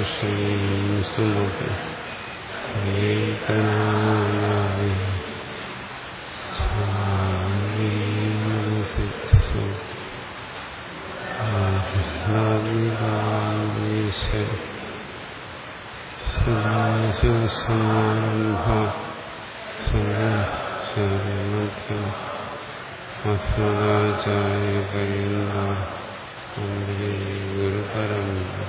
ശ്രീം സുമതി ശ്രീകനായ സിദ്ധസു സദാശിവസമാരംഭ ശങ്കരമധ്യം അസ്മദാചാര്യ പര്യന്ത വന്ദേ ഗുരുപരമ്പര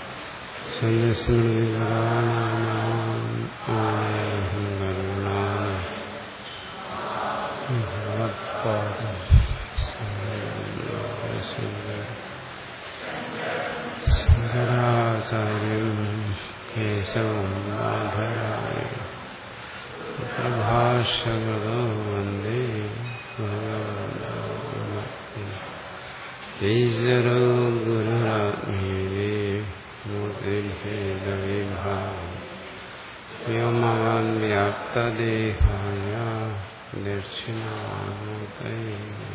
ശങ്കരാചാര്യം കേശവം മാധരായ പ്രഭാഷകൃതോ വന്ദേ ഈശ്വരോ ഗുരുരാത്മീയേ മൂർത്തിഭേദവിഭാഗം വ്യോമവാൻ വ്യാപ്തദേഹായ ദക്ഷിണാമൂർത്തയേ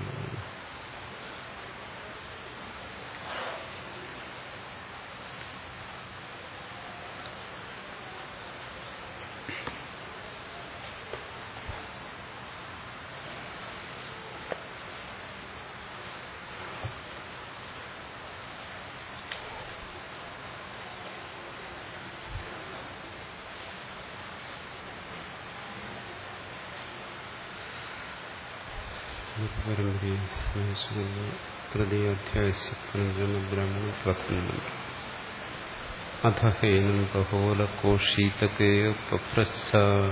പരമ്പരയെ സ്മരിച്ചുകൊണ്ട് തൃതീയാധ്യായ ബ്രാഹ്മണ പ്രഥമ അഥ ഹേനം കഹോലകോഷീതകേയ പപ്രസ്ഥ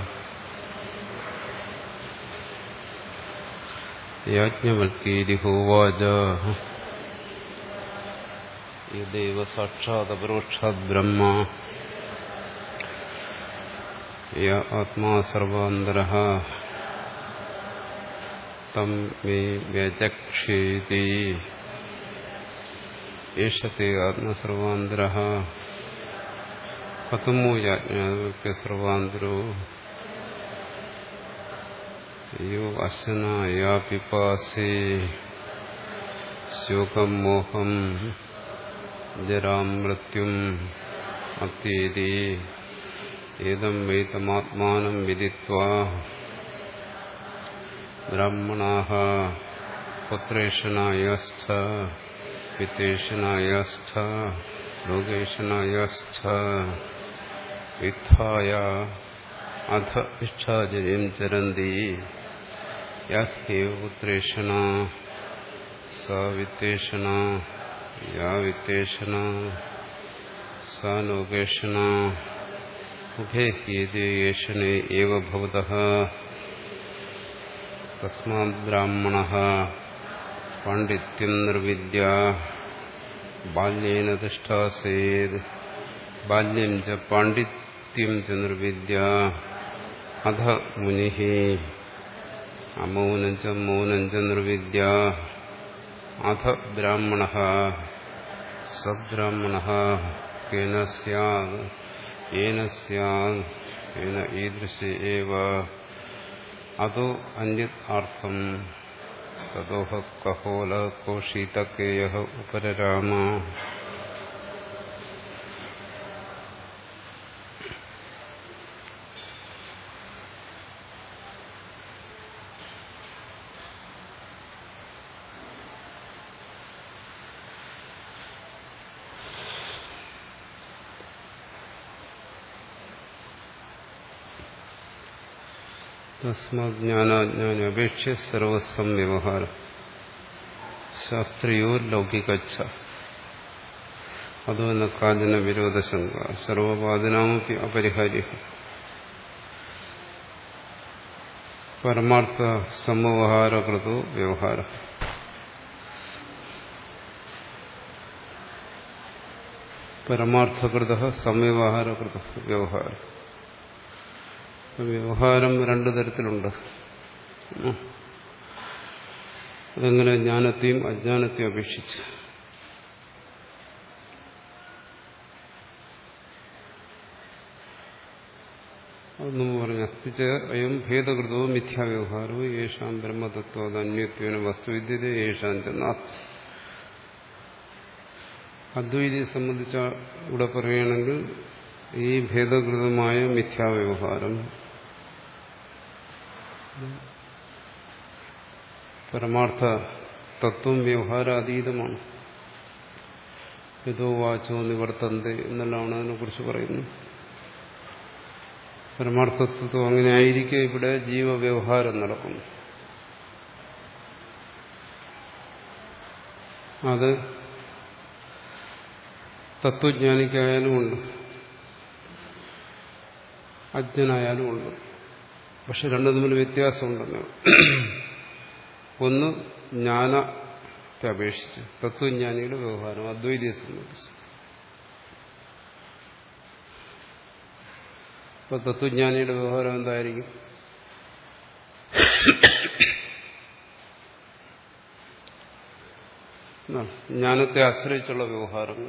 യാജ്ഞവൽക്കേരി ഹോവാച യദേവ സാക്ഷാദപരോക്ഷാത് ബ്രഹ്മ യ ആത്മാ സർവാന്തരഃ തം മേ വ്യചക്ഷേതി ഏഷത്തെ ആത്മസർവാന്തര കഥമോ യാജ്ഞാപ്യ സർവാന്തരോ യോ അശനായാ പിപാസേ ശോകം മോഹം ജരാം മൃത്യും അത്യേതി ഏതം വൈതമാത്മാനം വിദിത്വാ ബ്രാഹ്മണാः പുത്രേഷനായസ്ഥ പിത്തേഷനായസ്ഥ ലോകേഷനായസ്ഥ വിദ്ധായ അധ ഭിക്ഷാചര്യം ചരന്തി യഹ്യേവ പുത്രേഷണ സ വിത്തേഷണ യാ വിത്തേഷണ സ ലോകേഷണ ഉഭേ ഹ്യേതേ യേഷണേ ഏവ ഭവതഃ തസ്മാത് ബ്രാഹ്മണ പാണ്ഡിത്യം നിർവിദ്യ ബാല്യേന തിഷ്ഠാസേത് ബാല്യം ച പാണ്ഡിത്യം ച നിർവിദ്യ അധ മുനി അമൗനം ച മൗനം ച നിർവിദ്യ അധ ബ്രാഹ്മണ സബ്രാഹ്മണ കേന സ്യാത് ഏന സ്യാത് ഏന ഈദൃശ ഏവ അതോ അന്യത് അർത്ഥം തതോഹ കഹോല കോഷീതക്കേയ ഉപരരാമ തസ്മാത് ജ്ഞാനാജ്ഞാന അപേക്ഷ്യ സർവസം വ്യവഹാരം ശാസ്ത്രീയോ ലൗകികച്ഛ അതോ എന്ന കാചന വിരോധശങ്ക സർവവാദിനാമപ്പി അപരിഹാര്യ പരമാർത്ഥ സമവഹാരകൃതോ വ്യവഹാര പരമാർത്ഥകൃത സമവഹാരകൃത വ്യവഹാരം വ്യവഹാരം രണ്ടു തരത്തിലുണ്ട് അതെങ്ങനെ ജ്ഞാനത്തെയും അജ്ഞാനത്തെയും അപേക്ഷിച്ച് അതൊന്നും പറഞ്ഞു അസ്തിച്ച അയം ഭേദകൃതവും മിഥ്യാവ്യവഹാരവും യേശാം ബ്രഹ്മതത്വം അന്യത്വന വസ്തുവിദ്യത യേശാം നാസ്തി അദ്വൈതിയെ സംബന്ധിച്ച ഇവിടെ പറയുകയാണെങ്കിൽ ഈ ഭേദകൃതമായ മിഥ്യാവ്യവഹാരം പരമാർത്ഥ തത്വം വ്യവഹാരാതീതമാണ് യഥോ വാച്ചോ നിവർത്തന്ത് എന്നെല്ലാമാണ് അതിനെക്കുറിച്ച് പറയുന്നത് പരമാർത്ഥത്വം അങ്ങനെ ആയിരിക്കെ ഇവിടെ ജീവവ്യവഹാരം നടക്കുന്നു അത് തത്വജ്ഞാനിക്കായാലും ഉണ്ട് അജ്ഞനായാലും ഉണ്ട് പക്ഷെ രണ്ടും തമ്മിൽ വ്യത്യാസമുണ്ടെന്ന് ഒന്ന് ജ്ഞാനത്തെ അപേക്ഷിച്ച് തത്വജ്ഞാനിയുടെ വ്യവഹാരം അദ്വൈതിയെ സംബന്ധിച്ച് ഇപ്പൊ തത്വജ്ഞാനിയുടെ വ്യവഹാരം എന്തായിരിക്കും ജ്ഞാനത്തെ ആശ്രയിച്ചുള്ള വ്യവഹാരങ്ങൾ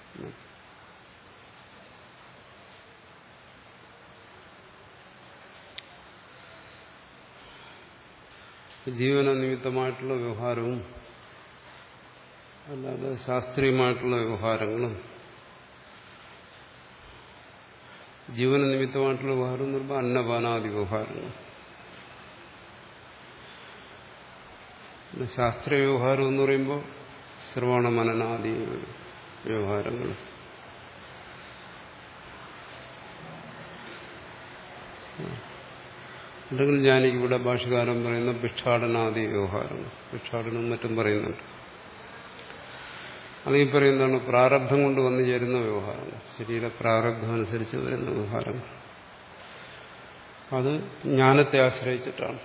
ജീവന നിമിത്തമായിട്ടുള്ള വ്യവഹാരവും അല്ലാതെ ശാസ്ത്രീയമായിട്ടുള്ള വ്യവഹാരങ്ങളും ജീവന നിമിത്തമായിട്ടുള്ള വ്യവഹാരം എന്ന് പറയുമ്പോൾ അന്നപാനാദി വ്യവഹാരങ്ങൾ ശാസ്ത്രീയ വ്യവഹാരം എന്ന് പറയുമ്പോൾ ശ്രവണ മനനാദി വ്യവഹാരങ്ങൾ അല്ലെങ്കിൽ ഞാനിവിടെ ഭാഷകാരം പറയുന്ന ഭിക്ഷാടനാദി വ്യവഹാരങ്ങൾ ഭിക്ഷാടനവും മറ്റും പറയുന്നുണ്ട് അത് ഈ പറയുന്നതാണ് പ്രാരബ്ധം കൊണ്ട് വന്നു ചേരുന്ന വ്യവഹാരങ്ങൾ ശരീര പ്രാരബ്ധം അനുസരിച്ച് വരുന്ന വ്യവഹാരങ്ങൾ അത് ജ്ഞാനത്തെ ആശ്രയിച്ചിട്ടാണ്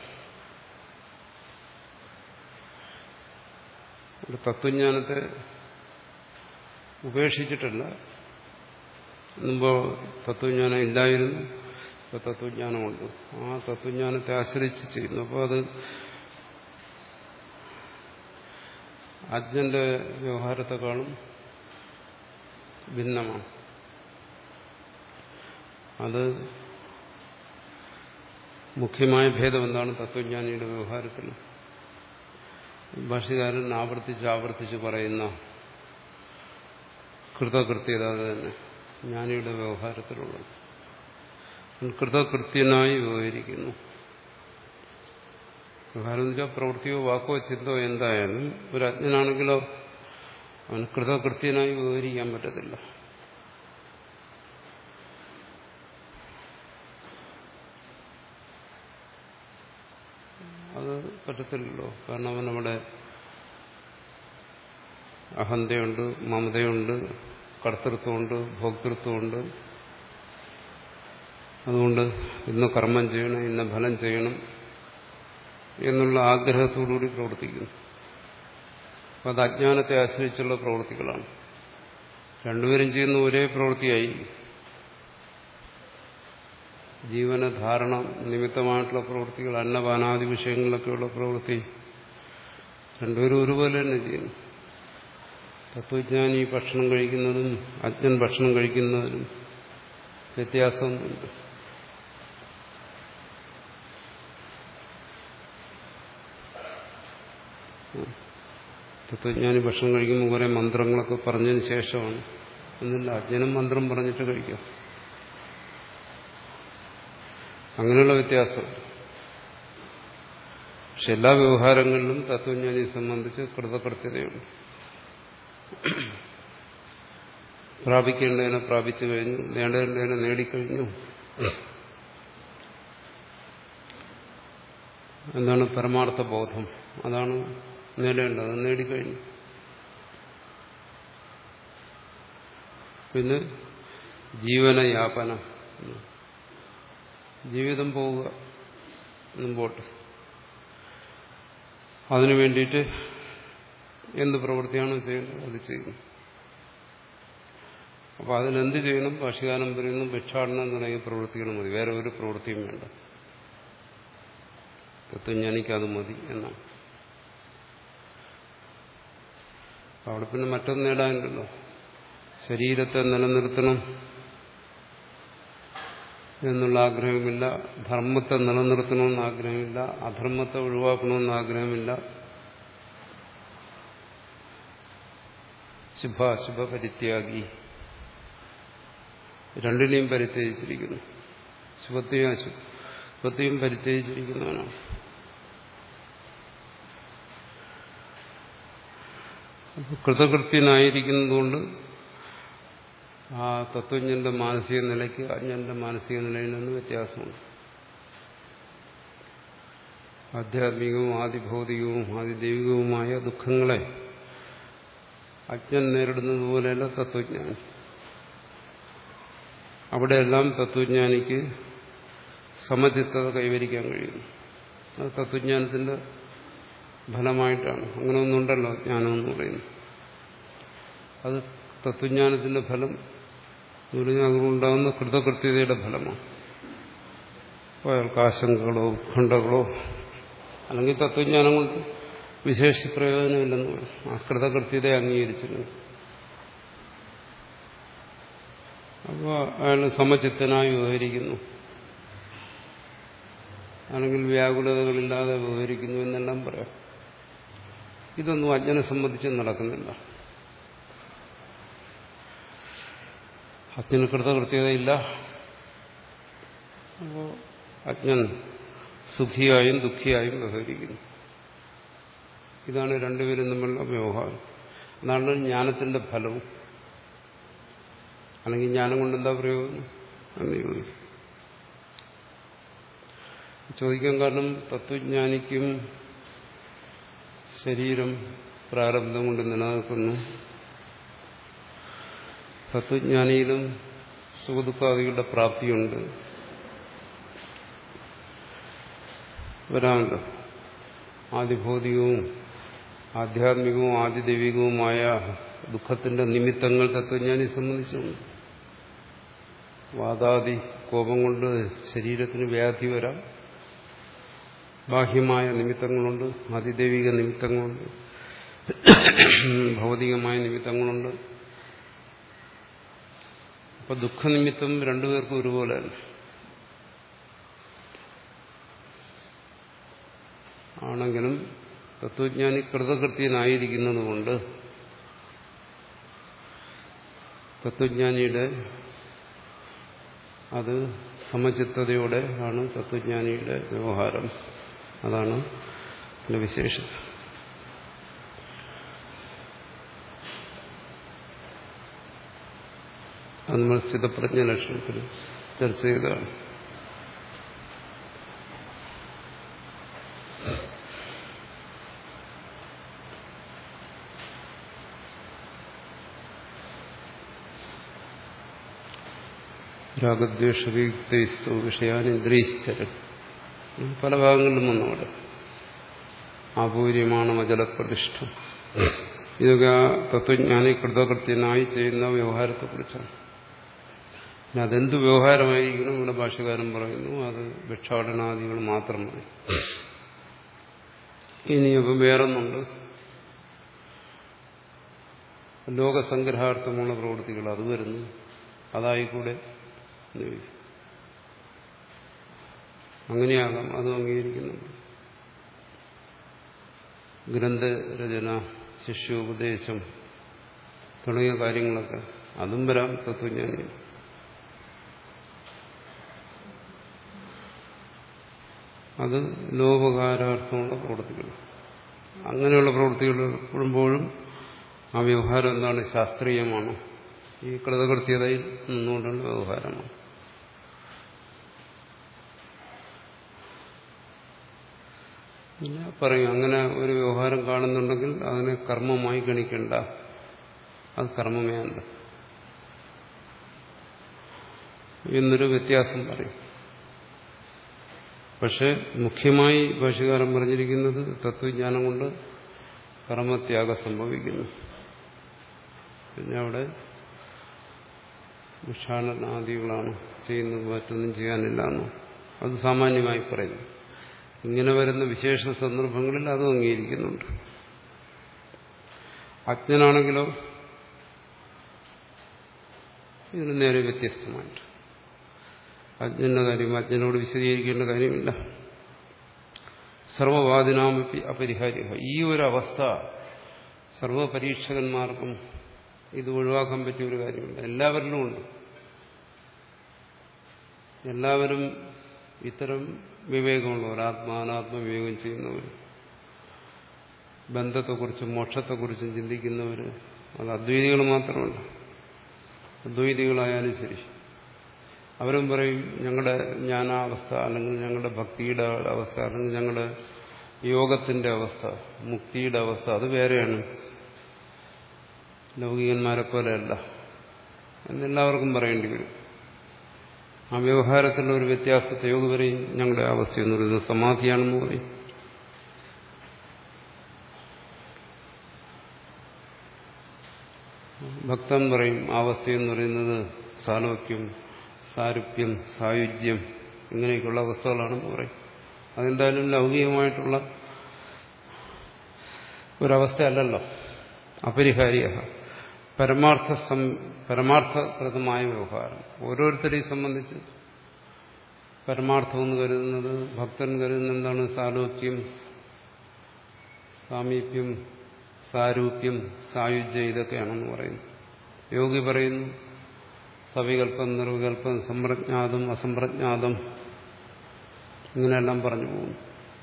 തത്വജ്ഞാനത്തെ ഉപേക്ഷിച്ചിട്ടല്ല മുമ്പ് തത്വജ്ഞാനം ഇല്ലായിരുന്നു ഇപ്പോൾ തത്വജ്ഞാനമുണ്ട് ആ തത്വജ്ഞാനത്തെ ആശ്രയിച്ച് ചെയ്യുന്നു അപ്പോൾ അത് അജ്ഞന്റെ വ്യവഹാരത്തെക്കാളും ഭിന്നമാണ് അത് മുഖ്യമായ ഭേദം എന്താണ് തത്വജ്ഞാനിയുടെ വ്യവഹാരത്തിൽ ഭാഷകാരൻ ആവർത്തിച്ച് ആവർത്തിച്ച് പറയുന്ന കൃതകൃത്യത അത് തന്നെ ജ്ഞാനിയുടെ വ്യവഹാരത്തിലുള്ളത് കൃതകൃത്യനായി വ്യവഹരിക്കുന്നു വ്യവഹാരം എന്ന് വെച്ചാൽ പ്രവൃത്തിയോ വാക്കോ ചിന്തോ എന്തായാലും ഒരു അജ്ഞനാണെങ്കിലോ അവന് കൃതകൃത്യനായി വ്യവഹരിക്കാൻ പറ്റത്തില്ല അത് പറ്റത്തില്ലല്ലോ കാരണം അവനവിടെ അഹന്തയുണ്ട് മമതയുണ്ട് കർത്തൃത്വമുണ്ട് ഭോക്തൃത്വമുണ്ട് അതുകൊണ്ട് ഇന്ന് കർമ്മം ചെയ്യണം ഇന്ന ഫലം ചെയ്യണം എന്നുള്ള ആഗ്രഹത്തോടുകൂടി പ്രവർത്തിക്കുന്നു അപ്പം അത് അജ്ഞാനത്തെ ആശ്രയിച്ചുള്ള പ്രവൃത്തികളാണ് രണ്ടുപേരും ചെയ്യുന്ന ഒരേ പ്രവൃത്തിയായി ജീവനധാരണ നിമിത്തമായിട്ടുള്ള പ്രവൃത്തികൾ അന്നപാനാദി വിഷയങ്ങളിലൊക്കെയുള്ള പ്രവൃത്തി രണ്ടുപേരും ഒരുപോലെ തന്നെ ചെയ്യുന്നു തത്വജ്ഞാനി ഭക്ഷണം കഴിക്കുന്നതും അജ്ഞൻ ഭക്ഷണം കഴിക്കുന്നതിനും വ്യത്യാസമൊന്നുമില്ല തത്വജ്ഞാനി ഭക്ഷണം കഴിക്കുമ്പോൾ കുറെ മന്ത്രങ്ങളൊക്കെ പറഞ്ഞതിന് ശേഷമാണ് എന്നില്ല അജ്ഞനും മന്ത്രം പറഞ്ഞിട്ട് കഴിക്കാം അങ്ങനെയുള്ള വ്യത്യാസം പക്ഷെ എല്ലാ വ്യവഹാരങ്ങളിലും തത്വജ്ഞാനിയെ സംബന്ധിച്ച് കൃതകൃത്യതയുണ്ട് പ്രാപിക്കേണ്ടതിനെ പ്രാപിച്ചു കഴിഞ്ഞു നേടേണ്ടതിനെ നേടിക്കഴിഞ്ഞു എന്താണ് പരമാർത്ഥ ബോധം അതാണ് നേടേണ്ടത് അത് നേടിക്കഴിഞ്ഞു പിന്നെ ജീവനയാപനം ജീവിതം പോവുക മുമ്പോട്ട് അതിനു വേണ്ടിയിട്ട് എന്ത് പ്രവൃത്തിയാണോ ചെയ്യേണ്ടത് അത് ചെയ്യുന്നു അപ്പോൾ അതിനെന്ത് ചെയ്യണം ഭാഷകാലം പറയുന്നു ഭിക്ഷാടനം തുടങ്ങിയ പ്രവൃത്തികൾ മതി വേറെ ഒരു പ്രവൃത്തിയും വേണ്ട തത്വജ്ഞാനിക്കത് മതി എന്നാണ് അവിടെ പിന്നെ മറ്റൊന്ന് നേടാനുണ്ടല്ലോ ശരീരത്തെ നിലനിർത്തണം എന്നുള്ള ആഗ്രഹമില്ല ധർമ്മത്തെ നിലനിർത്തണമെന്ന് ആഗ്രഹമില്ല അധർമ്മത്തെ ഒഴിവാക്കണമെന്ന് ആഗ്രഹമില്ല ശുഭാശുഭ പരിത്യാഗി രണ്ടിനെയും പരിത്യജിച്ചിരിക്കുന്നു ശുഭത്തെയും അശുഭത്തെയും പരിത്യജിച്ചിരിക്കുന്നവനാണ് കൃതകൃത്യനായിരിക്കുന്നതുകൊണ്ട് ആ തത്വജ്ഞന്റെ മാനസിക നിലയ്ക്ക് അജ്ഞന്റെ മാനസിക നിലയിൽ നിന്ന് വ്യത്യാസമുണ്ട് ആധ്യാത്മികവും ആദിഭൗതികവും ആദിദൈവികവുമായ ദുഃഖങ്ങളെ അജ്ഞൻ നേരിടുന്നത് പോലെയല്ല തത്വജ്ഞാനി അവിടെയെല്ലാം തത്വജ്ഞാനിക്ക് സമചിത്തത കൈവരിക്കാൻ കഴിയുന്നു അത് തത്വജ്ഞാനത്തിന്റെ ഫലമായിട്ടാണ് അങ്ങനെ ഒന്നുണ്ടല്ലോ ജ്ഞാനമെന്ന് പറയുന്നു അത് തത്വജ്ഞാനത്തിന്റെ ഫലം എന്ന് പറഞ്ഞാൽ അതുകൊണ്ടാകുന്ന കൃതകൃത്യതയുടെ ഫലമാണ് അപ്പോൾ അയാൾക്ക് ആശങ്കകളോ ഉത്കണ്ഠകളോ അല്ലെങ്കിൽ തത്വജ്ഞാനം കൊണ്ട് വിശേഷ പ്രയോജനമില്ലെന്ന് പറയും ആ കൃതകൃത്യതയെ അംഗീകരിച്ചിരുന്നു അപ്പോൾ അയാൾ സമചിത്തനായി വ്യവഹരിക്കുന്നു അല്ലെങ്കിൽ വ്യാകുലതകളില്ലാതെ വ്യവഹരിക്കുന്നു എന്നെല്ലാം പറയാം ഇതൊന്നും അജ്ഞനെ സംബന്ധിച്ച് നടക്കുന്നില്ല അജ്ഞന് കൃതകൃത്യതയില്ല അപ്പോൾ അജ്ഞൻ സുഖിയായും ദുഃഖിയായും വ്യവഹരിക്കുന്നു ഇതാണ് രണ്ടുപേരും തമ്മിലുള്ള വ്യവഹാരം അതാണ് ജ്ഞാനത്തിന്റെ ഫലവും അല്ലെങ്കിൽ ജ്ഞാനം കൊണ്ട് എന്താ പ്രയോജനം എന്ന് ചോദിക്കും ചോദിക്കാൻ കാരണം തത്വജ്ഞാനിക്കും ശരീരം പ്രാരബ്ധം കൊണ്ട് നിലനിൽക്കുന്നു തത്വജ്ഞാനിയിലും സുഖദുഃഖാദികളുടെ പ്രാപ്തിയുണ്ട് വരാമല്ലോ ആദിഭൗതികവും ആധ്യാത്മികവും ആദിദൈവികവുമായ ദുഃഖത്തിന്റെ നിമിത്തങ്ങൾ തത്വജ്ഞാനി സംബന്ധിച്ചുണ്ട് വാദാദി കോപം കൊണ്ട് ശരീരത്തിന് വ്യാധി വരാം ബാഹ്യമായ നിമിത്തങ്ങളുണ്ട് അതിദൈവിക നിമിത്തങ്ങളുണ്ട് ഭൗതികമായ നിമിത്തങ്ങളുണ്ട് അപ്പൊ ദുഃഖനിമിത്തം രണ്ടുപേർക്കും ഒരുപോലെ ആണെങ്കിലും തത്വജ്ഞാനി കൃതകൃത്യനായിരിക്കുന്നത് കൊണ്ട് തത്വജ്ഞാനിയുടെ അത് സമചിത്തതയോടെ ആണ് തത്വജ്ഞാനിയുടെ വ്യവഹാരം അതാണ് അതിന്റെ വിശേഷം അത് നമ്മൾ ചിതപ്രജ്ഞ ലക്ഷണത്തിൽ ചർച്ച ചെയ്തതാണ് രാഗദ്വേഷവിയുക്തൈസ്തു വിഷയാനിന്ദ്രീശ്ചരൻ പല ഭാഗങ്ങളിലും വന്നവിടെ ആപൂര്യമാണ് അജലപ്രതിഷ്ഠ ഇതൊക്കെ ആ തത്വജ്ഞാനി കൃതകൃത്യനായി ചെയ്യുന്ന വ്യവഹാരത്തെക്കുറിച്ചാണ് പിന്നെ അതെന്ത് വ്യവഹാരമായിരിക്കണം ഇവിടെ ഭാഷകാരൻ പറയുന്നു അത് ഭിക്ഷാടനാദികൾ മാത്രം മതി ഇനിയപ്പം വേറൊന്നുണ്ട് ലോകസംഗ്രഹാർത്ഥമുള്ള പ്രവൃത്തികൾ അത് വരുന്നു അതായിക്കൂടെ അങ്ങനെയാകാം അതും അംഗീകരിക്കുന്നുണ്ട് ഗ്രന്ഥരചന ശിഷ്യോപദേശം തുടങ്ങിയ കാര്യങ്ങളൊക്കെ അതും വരാം തത്വജ്ഞാനി അത് ലോപകാരാർത്ഥമുള്ള പ്രവൃത്തികൾ അങ്ങനെയുള്ള പ്രവൃത്തികൾ എപ്പോഴുമ്പോഴും ആ വ്യവഹാരം എന്താണ് ശാസ്ത്രീയമാണ് ഈ കൃതകൃത്യതയിൽ നിന്നുകൊണ്ടുള്ള വ്യവഹാരമാണ് പിന്നെ പറയും അങ്ങനെ ഒരു വ്യവഹാരം കാണുന്നുണ്ടെങ്കിൽ അതിനെ കർമ്മമായി ഗണിക്കണ്ട അത് കർമ്മമേ അല്ല എന്നൊരു വ്യത്യാസം പറയും പക്ഷെ മുഖ്യമായി ഭാഷകാരൻ പറഞ്ഞിരിക്കുന്നത് തത്വജ്ഞാനം കൊണ്ട് കർമ്മത്യാഗം സംഭവിക്കുന്നു പിന്നെ അവിടെ ഭിക്ഷാടനാദികളാണ് ചെയ്യുന്നത് മറ്റൊന്നും ചെയ്യാനില്ല എന്നോ അത് സാമാന്യമായി പറയുന്നു ഇങ്ങനെ വരുന്ന വിശേഷ സന്ദർഭങ്ങളിൽ അതും അംഗീകരിക്കുന്നുണ്ട് അജ്ഞനാണെങ്കിലോ ഇതിന് നേരെ വ്യത്യസ്തമായിട്ട് അജ്ഞന്റെ കാര്യം അജ്ഞനോട് വിശദീകരിക്കേണ്ട കാര്യമില്ല സർവവാദിനാമപ്പി അപരിഹാര്യ ഈ ഒരു അവസ്ഥ സർവപരീക്ഷകന്മാർക്കും ഇത് ഒഴിവാക്കാൻ പറ്റിയ ഒരു കാര്യമില്ല എല്ലാവരിലും ഉണ്ട് എല്ലാവരും ഇത്തരം വിവേകമുള്ളവർ ആത്മാനാത്മ വിവേകം ചെയ്യുന്നവർ ബന്ധത്തെക്കുറിച്ചും മോക്ഷത്തെക്കുറിച്ചും ചിന്തിക്കുന്നവർ അത് അദ്വൈതികൾ മാത്രമല്ല അദ്വൈതികളായാലും ശരി അവരും പറയും ഞങ്ങളുടെ ജ്ഞാനാവസ്ഥ അല്ലെങ്കിൽ ഞങ്ങളുടെ ഭക്തിയുടെ അവസ്ഥ അല്ലെങ്കിൽ ഞങ്ങളുടെ യോഗത്തിന്റെ അവസ്ഥ മുക്തിയുടെ അവസ്ഥ അത് വേറെയാണ് ലൗകികന്മാരെ പോലെയല്ല എന്നെല്ലാവർക്കും പറയേണ്ടി വരും ആ വ്യവഹാരത്തിലുള്ള ഒരു വ്യത്യാസത്തെ യോഗ പറയും ഞങ്ങളുടെ അവസ്ഥ എന്ന് പറയുന്നത് സമാധിയാണെന്ന് പറയും ഭക്തൻ പറയും അവസ്ഥ എന്ന് പറയുന്നത് സാലോക്യം സാരുപ്യം സായുജ്യം ഇങ്ങനെയൊക്കെയുള്ള അവസ്ഥകളാണെന്ന് പറയും അതെന്തായാലും ലൗകികമായിട്ടുള്ള ഒരവസ്ഥയല്ലല്ലോ അപരിഹാരിയ പരമാർത്ഥ സം പരമാർത്ഥപ്രദമായ വ്യവഹാരം ഓരോരുത്തരെയും സംബന്ധിച്ച് പരമാർത്ഥമെന്ന് കരുതുന്നത് ഭക്തൻ കരുതുന്നത് എന്താണ് സാലോക്യം സാമീപ്യം സാരൂപ്യം സായുജ്യം ഇതൊക്കെയാണെന്ന് പറയുന്നു യോഗി പറയുന്നു സവികല്പം നിർവികല്പം സമ്പ്രജ്ഞാതം അസംപ്രജ്ഞാതം ഇങ്ങനെയെല്ലാം പറഞ്ഞു പോകുന്നു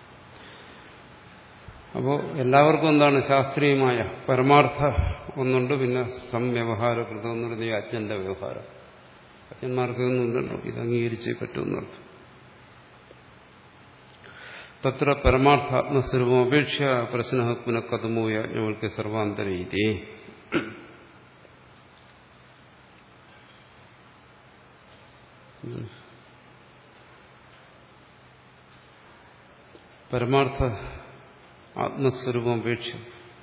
അപ്പോൾ എല്ലാവർക്കും എന്താണ് ശാസ്ത്രീയമായ പരമാർത്ഥ ഒന്നുണ്ട് പിന്നെ സംവ്യവഹാരകൃതം എന്ന് പറയുന്നത് ഈ അജ്ഞന്റെ വ്യവഹാരം അജ്ഞന്മാർക്കൊന്നും ഉണ്ടല്ലോ ഇത് അംഗീകരിച്ചേ പറ്റുമെന്നർത്ഥം തത്ര പരമാർത്ഥാത്മസ്വരൂപം അപേക്ഷ പ്രശ്ന പുനഃക്കഥമോ യാജ്ഞവൽക്ക് സർവാന്തരീതി പരമാർത്ഥ ആത്മസ്വരൂപം അപേക്ഷ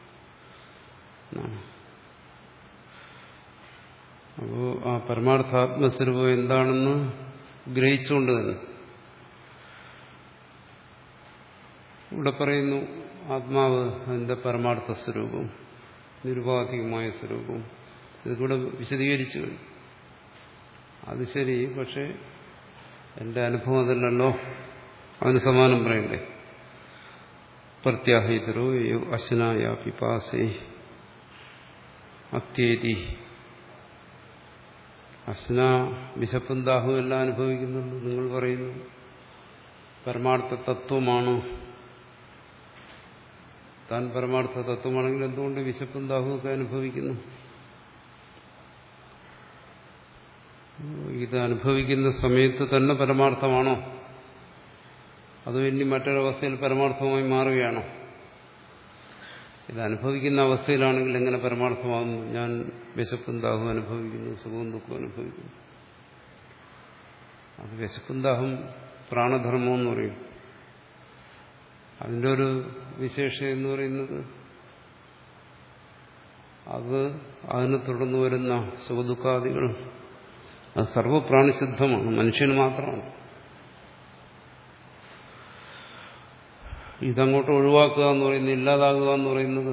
അപ്പോ ആ പരമാർത്ഥ ആത്മസ്വരൂപം എന്താണെന്ന് ഗ്രഹിച്ചുകൊണ്ട് തന്നെ ഇവിടെ പറയുന്നു ആത്മാവ് അതിന്റെ പരമാർത്ഥ സ്വരൂപം നിരുപാധികമായ സ്വരൂപം ഇതുകൂടെ വിശദീകരിച്ചു അത് ശരി പക്ഷെ എന്റെ അനുഭവം അതല്ലല്ലോ അതിന് സമാനം പറയണ്ടേ പ്രത്യാഹിതരോ അശനായ പിപാസേ അത്യേതി അശ്ന വിശപ്പും ദാഹവും എല്ലാം അനുഭവിക്കുന്നുണ്ട് നിങ്ങൾ പറയുന്നു പരമാർത്ഥ തത്വമാണ് താൻ പരമാർത്ഥ തത്വമാണെങ്കിൽ എന്തുകൊണ്ട് വിശപ്പും ദാഹവും ഒക്കെ അനുഭവിക്കുന്നു ഇത് അനുഭവിക്കുന്ന സമയത്ത് തന്നെ പരമാർത്ഥമാണോ അതോ ഇനി മറ്റൊരവസ്ഥയിൽ പരമാർത്ഥമായി മാറുകയാണോ ഇത് അനുഭവിക്കുന്ന അവസ്ഥയിലാണെങ്കിൽ എങ്ങനെ പരമാർത്ഥമാകുന്നു ഞാൻ വിശപ്പും ദാഹവും അനുഭവിക്കുന്നു സുഖവും ദുഃഖവും അനുഭവിക്കുന്നു അത് വിശപ്പും ദാഹം പ്രാണധർമ്മം എന്ന് പറയും അതിൻ്റെ ഒരു വിശേഷം എന്ന് പറയുന്നത് അത് അതിനെ തുടർന്ന് വരുന്ന സുഖദുഃഖാദികൾ അത് സർവപ്രാണിസിദ്ധമാണ് മനുഷ്യന് മാത്രമാണ് ഇതങ്ങോട്ട് ഒഴിവാക്കുക എന്ന് പറയുന്നത് ഇല്ലാതാകുക എന്ന് പറയുന്നത്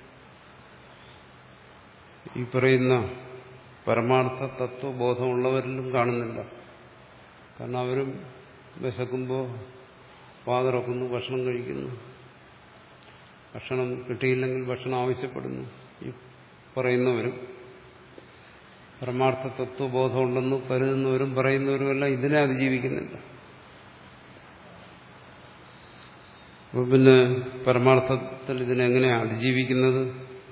ഈ പറയുന്ന പരമാർത്ഥ തത്വബോധമുള്ളവരിലും കാണുന്നില്ല കാരണം അവരും വിശക്കുമ്പോൾ വാതിറക്കുന്നു ഭക്ഷണം കഴിക്കുന്നു ഭക്ഷണം കിട്ടിയില്ലെങ്കിൽ ഭക്ഷണം ആവശ്യപ്പെടുന്നു ഈ പറയുന്നവരും പരമാർത്ഥ തത്വബോധമുണ്ടെന്ന് കരുതുന്നവരും പറയുന്നവരുമെല്ലാം ഇതിനെ അതിജീവിക്കുന്നില്ല അപ്പോൾ പിന്നെ പരമാർത്ഥത്തിൽ ഇതിനെങ്ങനെയാണ് അതിജീവിക്കുന്നത്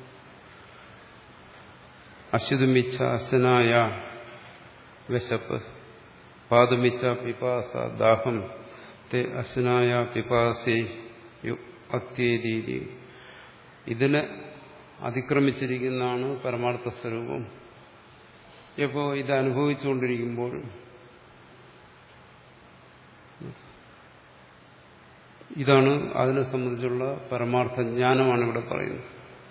അശ്വതുമിച്ച അശനായ വിശപ്പ് പാതുമിച്ച പിപാസ ദാഹം തെ അശനായ പിപാസി അത്യേരീതി ഇതിനെ അതിക്രമിച്ചിരിക്കുന്നതാണ് പരമാർത്ഥ സ്വരൂപം ഇപ്പോൾ ഇത് അനുഭവിച്ചുകൊണ്ടിരിക്കുമ്പോൾ ഇതാണ് അതിനെ സംബന്ധിച്ചുള്ള പരമാർത്ഥ ജ്ഞാനമാണ് ഇവിടെ പറയുന്നത്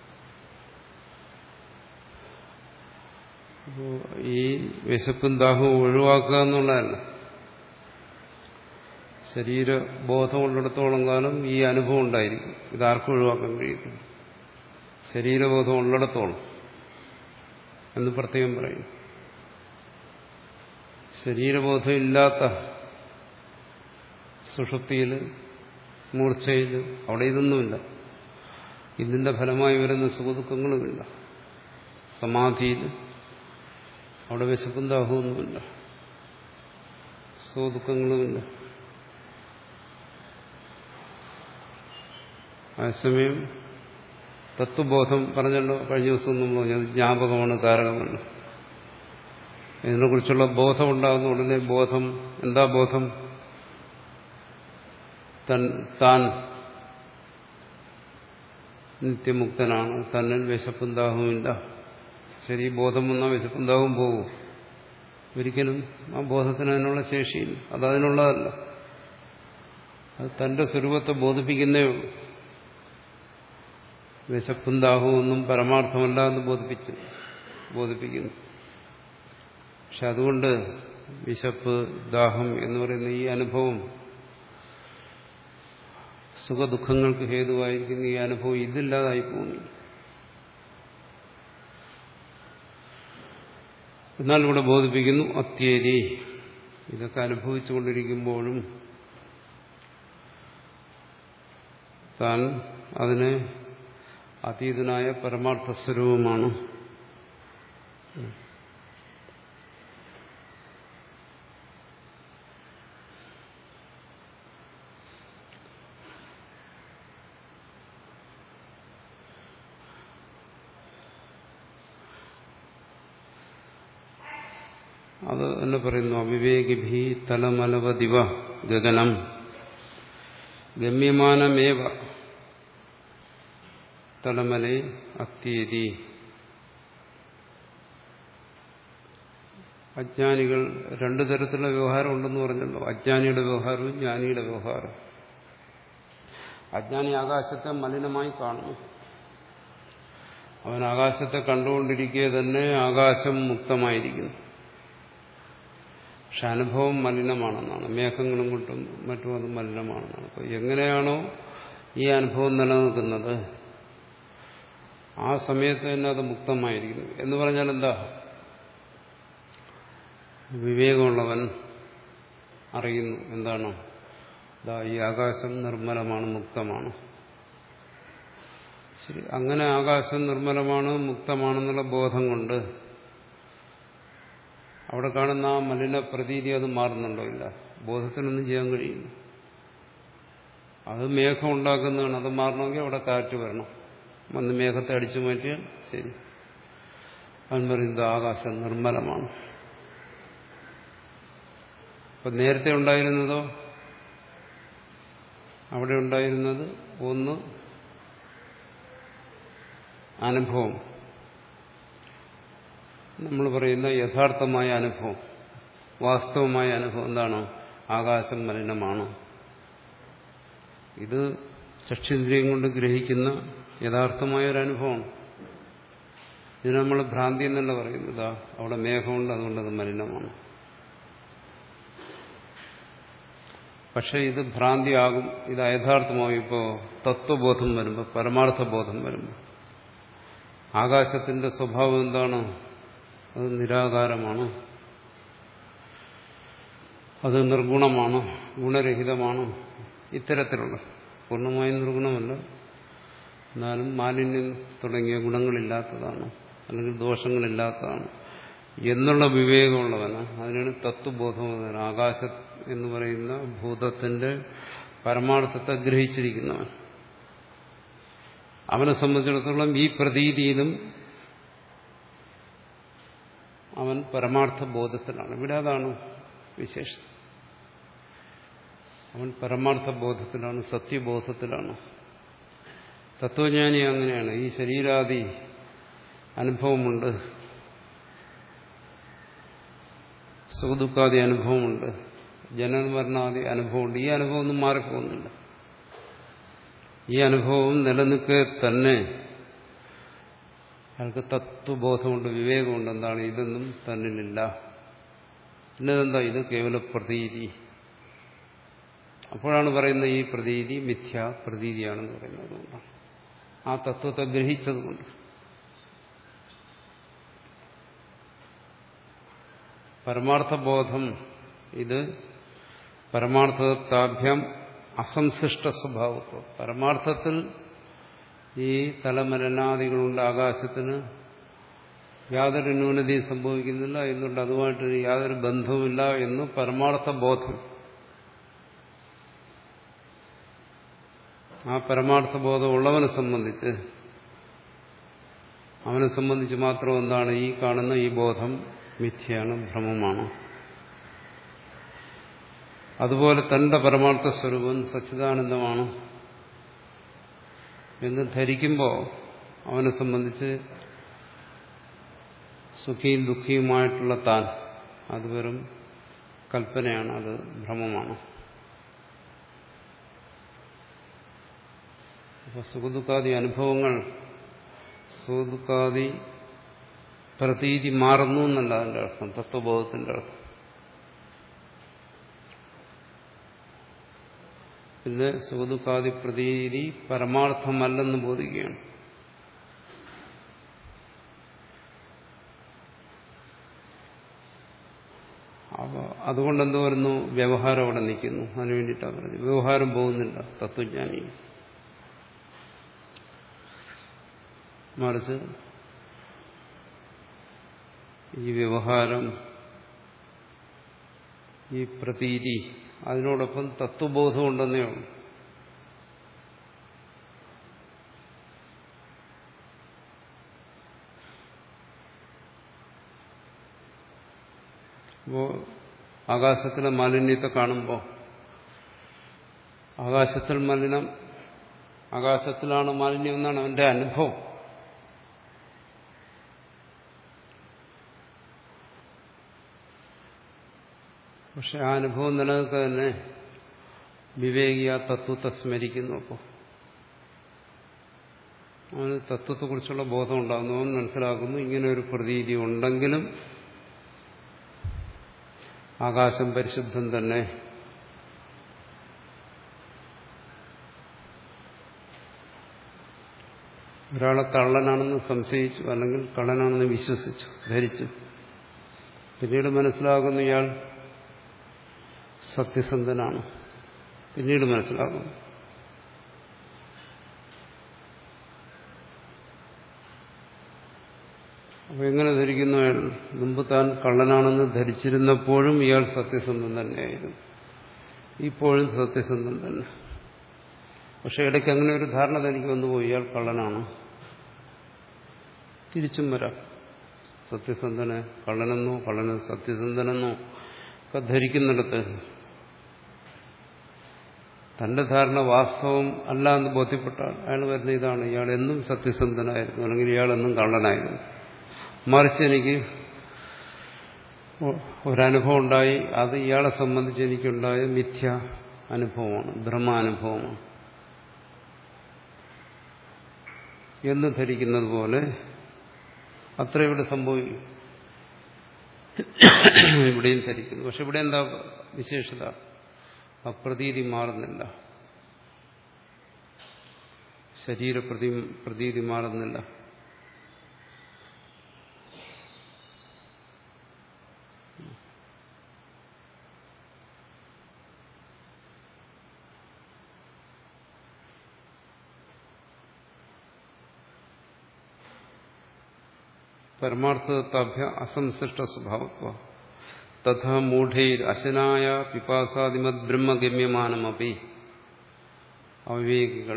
അപ്പോൾ ഈ വിശപ്പും ദാഹവും ഒഴിവാക്കുക എന്നുള്ളതല്ല ശരീരബോധമുള്ളിടത്തോളം കാലം ഈ അനുഭവം ഉണ്ടായിരിക്കും ഇതാർക്കും ഒഴിവാക്കാൻ കഴിയത്തില്ല ശരീരബോധം ഉള്ളിടത്തോളം എന്ന് പ്രത്യേകം പറയും ശരീരബോധം ഇല്ലാത്ത സുഷുപ്തിയിൽ മൂർച്ചയിൽ അവിടെ ഇതൊന്നുമില്ല ഇതിന്റെ ഫലമായി വരുന്ന സുഖദുഃഖങ്ങളുമില്ല സമാധിയിൽ അവിടെ വിശപ്പും ദാഹമൊന്നുമില്ല സുഖദുഃഖങ്ങളുമില്ല അതേസമയം തത്വബോധം പറഞ്ഞല്ലോ കഴിഞ്ഞ ദിവസം നമ്മൾ പറഞ്ഞത് ജ്ഞാപകമാണ് കാരകമല്ല ഇതിനെക്കുറിച്ചുള്ള ബോധം ഉണ്ടാകുന്ന ഉടനെ ബോധം എന്താ ബോധം താൻ നിത്യമുക്തനാണ് തന്നിൽ വിശപ്പും ദാഹവുമില്ല ശരി ബോധം വന്നാൽ വിശപ്പും ദാഹവും പോകും ഒരിക്കലും ആ ബോധത്തിന് അതിനുള്ള ശേഷിയില്ല അതതിനുള്ളതല്ല അത് തന്റെ സ്വരൂപത്തെ ബോധിപ്പിക്കുന്നേ ഉള്ളൂ വിശപ്പും ദാഹവും ഒന്നും പരമാർത്ഥമല്ല എന്ന് ബോധിപ്പിച്ച് ബോധിപ്പിക്കുന്നു പക്ഷെ അതുകൊണ്ട് വിശപ്പ് ദാഹം എന്ന് പറയുന്ന ഈ അനുഭവം സുഖദുഃഖങ്ങൾക്ക് ഹേതുവായിരിക്കുന്ന ഈ അനുഭവം ഇതില്ലാതായി പോകുന്നു എന്നാൽ ഇവിടെ ബോധിപ്പിക്കുന്നു അത്യേരി ഇതൊക്കെ അനുഭവിച്ചുകൊണ്ടിരിക്കുമ്പോഴും താൻ അതിനെ അതീതനായ പരമാർത്ഥ സ്വരൂപമാണ് അത് എന്ന് പറയുന്നു അവിവേകിഭി തലമലവദിവ ഗഗനം ഗമ്യമാനമേവ തലമലെ അത്യേരി അജ്ഞാനികൾ രണ്ടു തരത്തിലുള്ള വ്യവഹാരം ഉണ്ടെന്ന് പറഞ്ഞല്ലോ അജ്ഞാനിയുടെ വ്യവഹാരവും ജ്ഞാനിയുടെ വ്യവഹാരം അജ്ഞാനി ആകാശത്തെ മലിനമായി കാണുന്നു അവൻ ആകാശത്തെ കണ്ടുകൊണ്ടിരിക്കെ തന്നെ ആകാശം മുക്തമായിരിക്കുന്നു പക്ഷെ അനുഭവം മലിനമാണെന്നാണ് മേഘങ്ങളും കൊണ്ടും മറ്റും അത് മലിനമാണെന്നാണ് അപ്പോൾ എങ്ങനെയാണോ ഈ അനുഭവം നിലനിൽക്കുന്നത് ആ സമയത്ത് തന്നെ അത് മുക്തമായിരിക്കുന്നു എന്ന് പറഞ്ഞാൽ എന്താ വിവേകമുള്ളവൻ അറിയുന്നു എന്താണ് ഇതാ ഈ ആകാശം നിർമ്മലമാണ് മുക്തമാണ് ശരി അങ്ങനെ ആകാശം നിർമ്മലമാണ് മുക്തമാണെന്നുള്ള ബോധം കൊണ്ട് അവിടെ കാണുന്ന ആ മലിന പ്രതീതി അത് മാറുന്നുണ്ടോ ഇല്ല ബോധത്തിനൊന്നും ചെയ്യാൻ കഴിയില്ല അത് മേഘം ഉണ്ടാക്കുന്നതാണ് അത് മാറണമെങ്കിൽ അവിടെ കാറ്റ് വരണം വന്ന് മേഘത്തെ അടിച്ചു മാറ്റിയാൽ ശരി അവൻ പറയുന്നത് ആകാശം നിർമ്മലമാണ് അപ്പൊ നേരത്തെ ഉണ്ടായിരുന്നതോ അവിടെ ഉണ്ടായിരുന്നത് ഒന്ന് അനുഭവം നമ്മൾ പറയുന്ന യഥാർത്ഥമായ അനുഭവം വാസ്തവമായ അനുഭവം എന്താണ് ആകാശം മലിനമാണ് ഇത് ചക്ഷുന്ദ്രിയം കൊണ്ട് ഗ്രഹിക്കുന്ന യഥാർത്ഥമായ ഒരു അനുഭവമാണ് ഇത് നമ്മൾ ഭ്രാന്തി എന്നല്ല പറയുന്നത് അവിടെ മേഘമുണ്ട് അതുകൊണ്ട് അത് മലിനമാണ് പക്ഷെ ഇത് ഭ്രാന്തിയാകും ഇത് അയഥാർത്ഥമാകും ഇപ്പോൾ തത്വബോധം വരുമ്പോൾ പരമാർത്ഥ ബോധം വരുമ്പോൾ ആകാശത്തിന്റെ സ്വഭാവം എന്താണ് അത് നിരാകാരമാണ് അത് നിർഗുണമാണ് ഗുണരഹിതമാണ് ഇത്തരത്തിലുള്ള പൂർണ്ണമായും നിർഗുണമല്ല എന്നാലും മാലിന്യം തുടങ്ങിയ ഗുണങ്ങളില്ലാത്തതാണ് അല്ലെങ്കിൽ ദോഷങ്ങളില്ലാത്തതാണ് എന്നുള്ള വിവേകമുള്ളവന് അതിനാണ് തത്വബോധം ആകാശ എന്ന് പറയുന്ന ഭൂതത്തിന്റെ പരമാർത്ഥത്തെ ഗ്രഹിച്ചിരിക്കുന്നവൻ അവനെ സംബന്ധിച്ചിടത്തോളം ഈ പ്രതീതിയിലും അവൻ പരമാർത്ഥ ബോധത്തിലാണ് ഇവിടെ അതാണ് വിശേഷം അവൻ പരമാർത്ഥ ബോധത്തിലാണ് സത്യബോധത്തിലാണ് തത്വജ്ഞാനി അങ്ങനെയാണ് ഈ ശരീരാദി അനുഭവമുണ്ട് സുഖദുഃഖാദി അനുഭവമുണ്ട് ജനമരണാദി അനുഭവമുണ്ട് ഈ അനുഭവം ഒന്നും മാറിപ്പോകുന്നില്ല ഈ അനുഭവം നിലനിൽക്കെ തന്നെ അയാൾക്ക് തത്വബോധമുണ്ട് വിവേകമുണ്ട് എന്താണ് ഇതൊന്നും തന്നിലില്ല പിന്നെതെന്താ ഇത് കേവല പ്രതീതി അപ്പോഴാണ് പറയുന്നത് ഈ പ്രതീതി മിഥ്യ പ്രതീതിയാണെന്ന് പറയുന്നത് അതുകൊണ്ടാണ് ആ തത്വത്തെ ഗ്രഹിച്ചതുകൊണ്ട് പരമാർത്ഥബോധം ഇത് പരമാർത്ഥത്താഭ്യം അസംശിഷ്ട സ്വഭാവത്വം പരമാർത്ഥത്തിൽ ഈ തലമലനാദികളുണ്ട് ആകാശത്തിന് യാതൊരു ന്യൂനതയും സംഭവിക്കുന്നില്ല എന്നുകൊണ്ട് അതുമായിട്ട് യാതൊരു ബന്ധവുമില്ല എന്ന് പരമാർത്ഥ ബോധം ആ പരമാർത്ഥ ബോധം ഉള്ളവനെ സംബന്ധിച്ച് അവനെ സംബന്ധിച്ച് മാത്രം എന്താണ് ഈ കാണുന്ന ഈ ബോധം മിഥ്യയാണ് ഭ്രമമാണ് അതുപോലെ തന്റെ പരമാർത്ഥ സ്വരൂപം സച്ചിദാനന്ദമാണ് എന്ന് ധരിക്കുമ്പോൾ അവനെ സംബന്ധിച്ച് സുഖിയും ദുഃഖിയുമായിട്ടുള്ള താൻ അത് വെറും കൽപ്പനയാണ് അത് ഭ്രമമാണ് അപ്പൊ സുഖദുഃഖാദി അനുഭവങ്ങൾ സുഖദുഃഖാദി പ്രതീതി മാറുന്നു എന്നല്ല അതിന്റെ അർത്ഥം തത്വബോധത്തിന്റെ അർത്ഥം പിന്നെ സുഖദുഃഖാദി പ്രതീതി പരമാർത്ഥമല്ലെന്ന് ബോധിക്കുകയാണ് അപ്പോൾ അതുകൊണ്ട് എന്തോ വരുന്നു വ്യവഹാരം അവിടെ നിൽക്കുന്നു അതിനു വേണ്ടിയിട്ടാണ് പറഞ്ഞത് വ്യവഹാരം പോകുന്നില്ല തത്വജ്ഞാനി മറിച്ച് ഈ വ്യവഹാരം ഈ പ്രതീതി അതിനോടൊപ്പം തത്വബോധം ഉണ്ടെന്നേ ഉള്ളൂ അപ്പോ ആകാശത്തിലെ മാലിന്യത്തെ കാണുമ്പോൾ ആകാശത്തിൽ മലിനം ആകാശത്തിലാണ് മാലിന്യം എന്നാണ് അവന്റെ അനുഭവം പക്ഷെ ആ അനുഭവം നിലനിൽക്കെ തന്നെ വിവേകി ആ തത്വത്തെ സ്മരിക്കുന്നു അപ്പോൾ അവന് തത്വത്തെക്കുറിച്ചുള്ള ബോധം ഉണ്ടാകുന്നു അവൻ മനസ്സിലാക്കുന്നു ഇങ്ങനെ ഒരു പ്രതീതി ഉണ്ടെങ്കിലും ആകാശം പരിശുദ്ധം തന്നെ ഒരാളെ കള്ളനാണെന്ന് സംശയിച്ചു അല്ലെങ്കിൽ കള്ളനാണെന്ന് വിശ്വസിച്ചു ധരിച്ചു പിന്നീട് മനസ്സിലാകുന്നു ഇയാൾ സത്യസന്ധനാണ് പിന്നീട് മനസ്സിലാകുന്നു അപ്പൊ എങ്ങനെ ധരിക്കുന്നു അയാൾ മുമ്പ് താൻ കള്ളനാണെന്ന് ധരിച്ചിരുന്നപ്പോഴും ഇയാൾ സത്യസന്ധൻ തന്നെയായിരുന്നു ഇപ്പോഴും സത്യസന്ധൻ തന്നെ പക്ഷെ ഇടയ്ക്ക് അങ്ങനെ ഒരു ധാരണ തനിക്ക് വന്നുപോയി ഇയാൾ കള്ളനാണ് തിരിച്ചും വരാം സത്യസന്ധനെ കള്ളനെന്നോ കള്ളന് സത്യസന്ധനെന്നോ ഒക്കെ ധരിക്കുന്നിടത്ത് തന്റെ ധാരണ വാസ്തവം അല്ല എന്ന് ബോധ്യപ്പെട്ടാൽ അയാൾ വരുന്ന ഇതാണ് ഇയാൾ എന്നും സത്യസന്ധനായിരുന്നു അല്ലെങ്കിൽ ഇയാൾ എന്നും കള്ളനായിരുന്നു മറിച്ച് എനിക്ക് ഒരനുഭവം ഉണ്ടായി അത് ഇയാളെ സംബന്ധിച്ച് എനിക്കുണ്ടായ മിഥ്യ അനുഭവമാണ് ഭ്രമാനുഭവമാണ് എന്ന് ധരിക്കുന്നത് പോലെ അത്ര ഇവിടെ സംഭവിക്കും ഇവിടെയും ധരിക്കുന്നു പക്ഷെ ഇവിടെ എന്താ വിശേഷത ആ പ്രതീതി മാറുന്നില്ല ശരീരപ്രതി പ്രതീതി മാറുന്നില്ല പരമാർത്ഥതത്താഭ്യ അസംസൃഷ്ട സ്വഭാവത്വ തഥാ മൂഢൈർ അശനായ പിപാസാദിമത് ബ്രഹ്മഗമ്യമാനമപി അവിവേകികൾ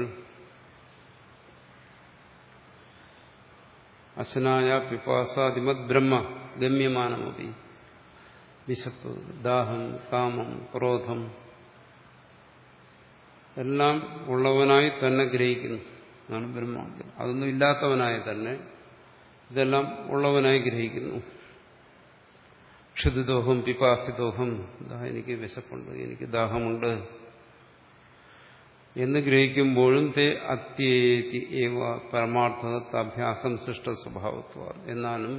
അശനായ പിപാസാദിമത് ബ്രഹ്മ ഗമ്യമാനമപി വിശപ്പ് ദാഹം കാമം ക്രോധം എല്ലാം ഉള്ളവനായി തന്നെ ഗ്രഹിക്കുന്നു അതാണ് ബ്രഹ്മ അതൊന്നും ഇല്ലാത്തവനായി തന്നെ ഇതെല്ലാം ഉള്ളവനായി ഗ്രഹിക്കുന്നു ക്ഷുതിദോഹം പിപാസിദോഹം എനിക്ക് വിശപ്പുണ്ട് എനിക്ക് ദാഹമുണ്ട് എന്ന് ഗ്രഹിക്കുമ്പോഴും തേ അത്യേതി ഏവ പരമാർത്ഥതഭ്യാസം സൃഷ്ട സ്വഭാവത്വ എന്നാലും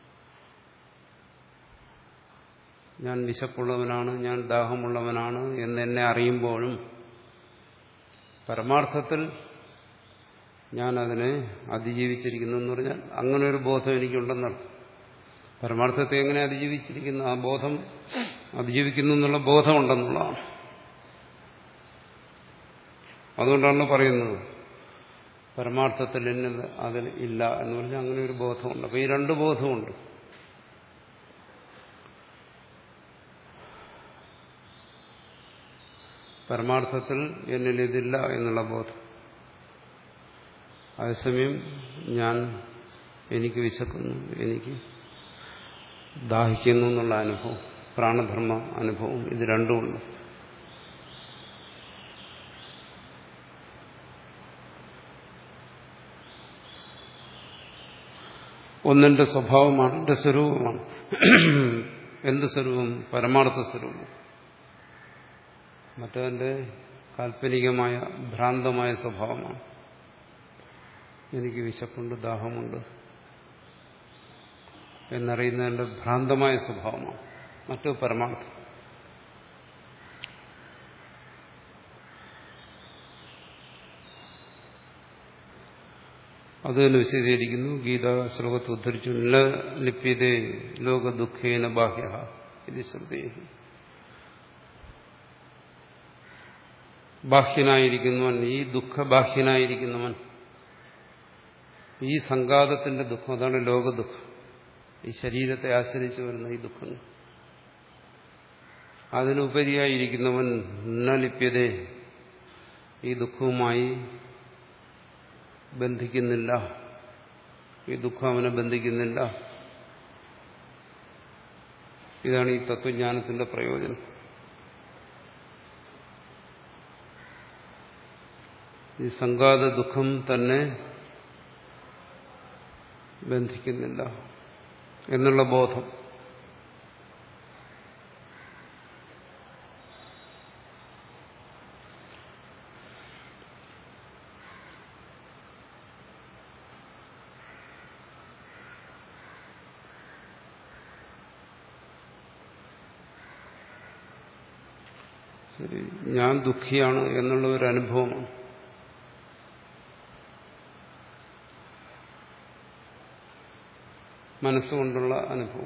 ഞാൻ വിശപ്പുള്ളവനാണ് ഞാൻ ദാഹമുള്ളവനാണ് എന്നെന്നെ അറിയുമ്പോഴും പരമാർത്ഥത്തിൽ ഞാൻ അതിനെ അതിജീവിച്ചിരിക്കുന്നു എന്ന് പറഞ്ഞാൽ അങ്ങനെ ഒരു ബോധം എനിക്കുണ്ടെന്നർത്ഥം പരമാർത്ഥത്തെ എങ്ങനെ അതിജീവിച്ചിരിക്കുന്നു ആ ബോധം അതിജീവിക്കുന്നു എന്നുള്ള ബോധമുണ്ടെന്നുള്ളതാണ് അതുകൊണ്ടാണ് പറയുന്നത് പരമാർത്ഥത്തിൽ എന്നത് അതിൽ ഇല്ല എന്ന് പറഞ്ഞാൽ അങ്ങനെ ഒരു ബോധമുണ്ട് അപ്പൊ ഈ രണ്ട് ബോധമുണ്ട് പരമാർത്ഥത്തിൽ എന്നിൽ ഇതില്ല എന്നുള്ള ബോധം അതേസമയം ഞാൻ എനിക്ക് വിശക്കുന്നു എനിക്ക് ദാഹിക്കുന്നു എന്നുള്ള അനുഭവം പ്രാണധർമ്മ അനുഭവം ഇത് രണ്ടുമുണ്ട് ഒന്നിന്റെ സ്വഭാവമാണ് എന്റെ സ്വരൂപമാണ് എന്ത് സ്വരൂപം പരമാർത്ഥ സ്വരൂപം മറ്റതിന്റെ കാൽപ്പനികമായ ഭ്രാന്തമായ സ്വഭാവമാണ് എനിക്ക് വിശപ്പുണ്ട് ദാഹമുണ്ട് എന്നറിയുന്നതിന്റെ ഭ്രാന്തമായ സ്വഭാവമാണ് മറ്റു പരമാർത്ഥം അത് തന്നെ വിശദീകരിക്കുന്നു ഗീത ശ്ലോകത്ത് ഉദ്ധരിച്ചു ന ലിപ്യതേ ലോക ദുഃഖേന ബാഹ്യ ഇത് ശ്രദ്ധേ ബാഹ്യനായിരിക്കുന്നവൻ ഈ ദുഃഖബാഹ്യനായിരിക്കുന്നവൻ ഈ സംഘാതത്തിന്റെ ദുഃഖം അതാണ് ലോകദുഃഖം ഈ ശരീരത്തെ ആശ്രയിച്ച് വരുന്ന ഈ ദുഃഖങ്ങൾ അതിനുപരിയായിരിക്കുന്നവൻ ന ലിപ്യതേ ഈ ദുഃഖവുമായി ബന്ധിക്കുന്നില്ല ഈ ദുഃഖം അവനെ ബന്ധിക്കുന്നില്ല ഇതാണ് ഈ തത്വജ്ഞാനത്തിന്റെ പ്രയോജനം ഈ സംഘാത ദുഃഖം തന്നെ ബന്ധിക്കുന്നില്ല എന്നുള്ള ബോധം ശരി ഞാൻ ദുഃഖിയാണ് എന്നുള്ള ഒരു അനുഭവമാണ് മനസ്സുകൊണ്ടുള്ള അനുഭവം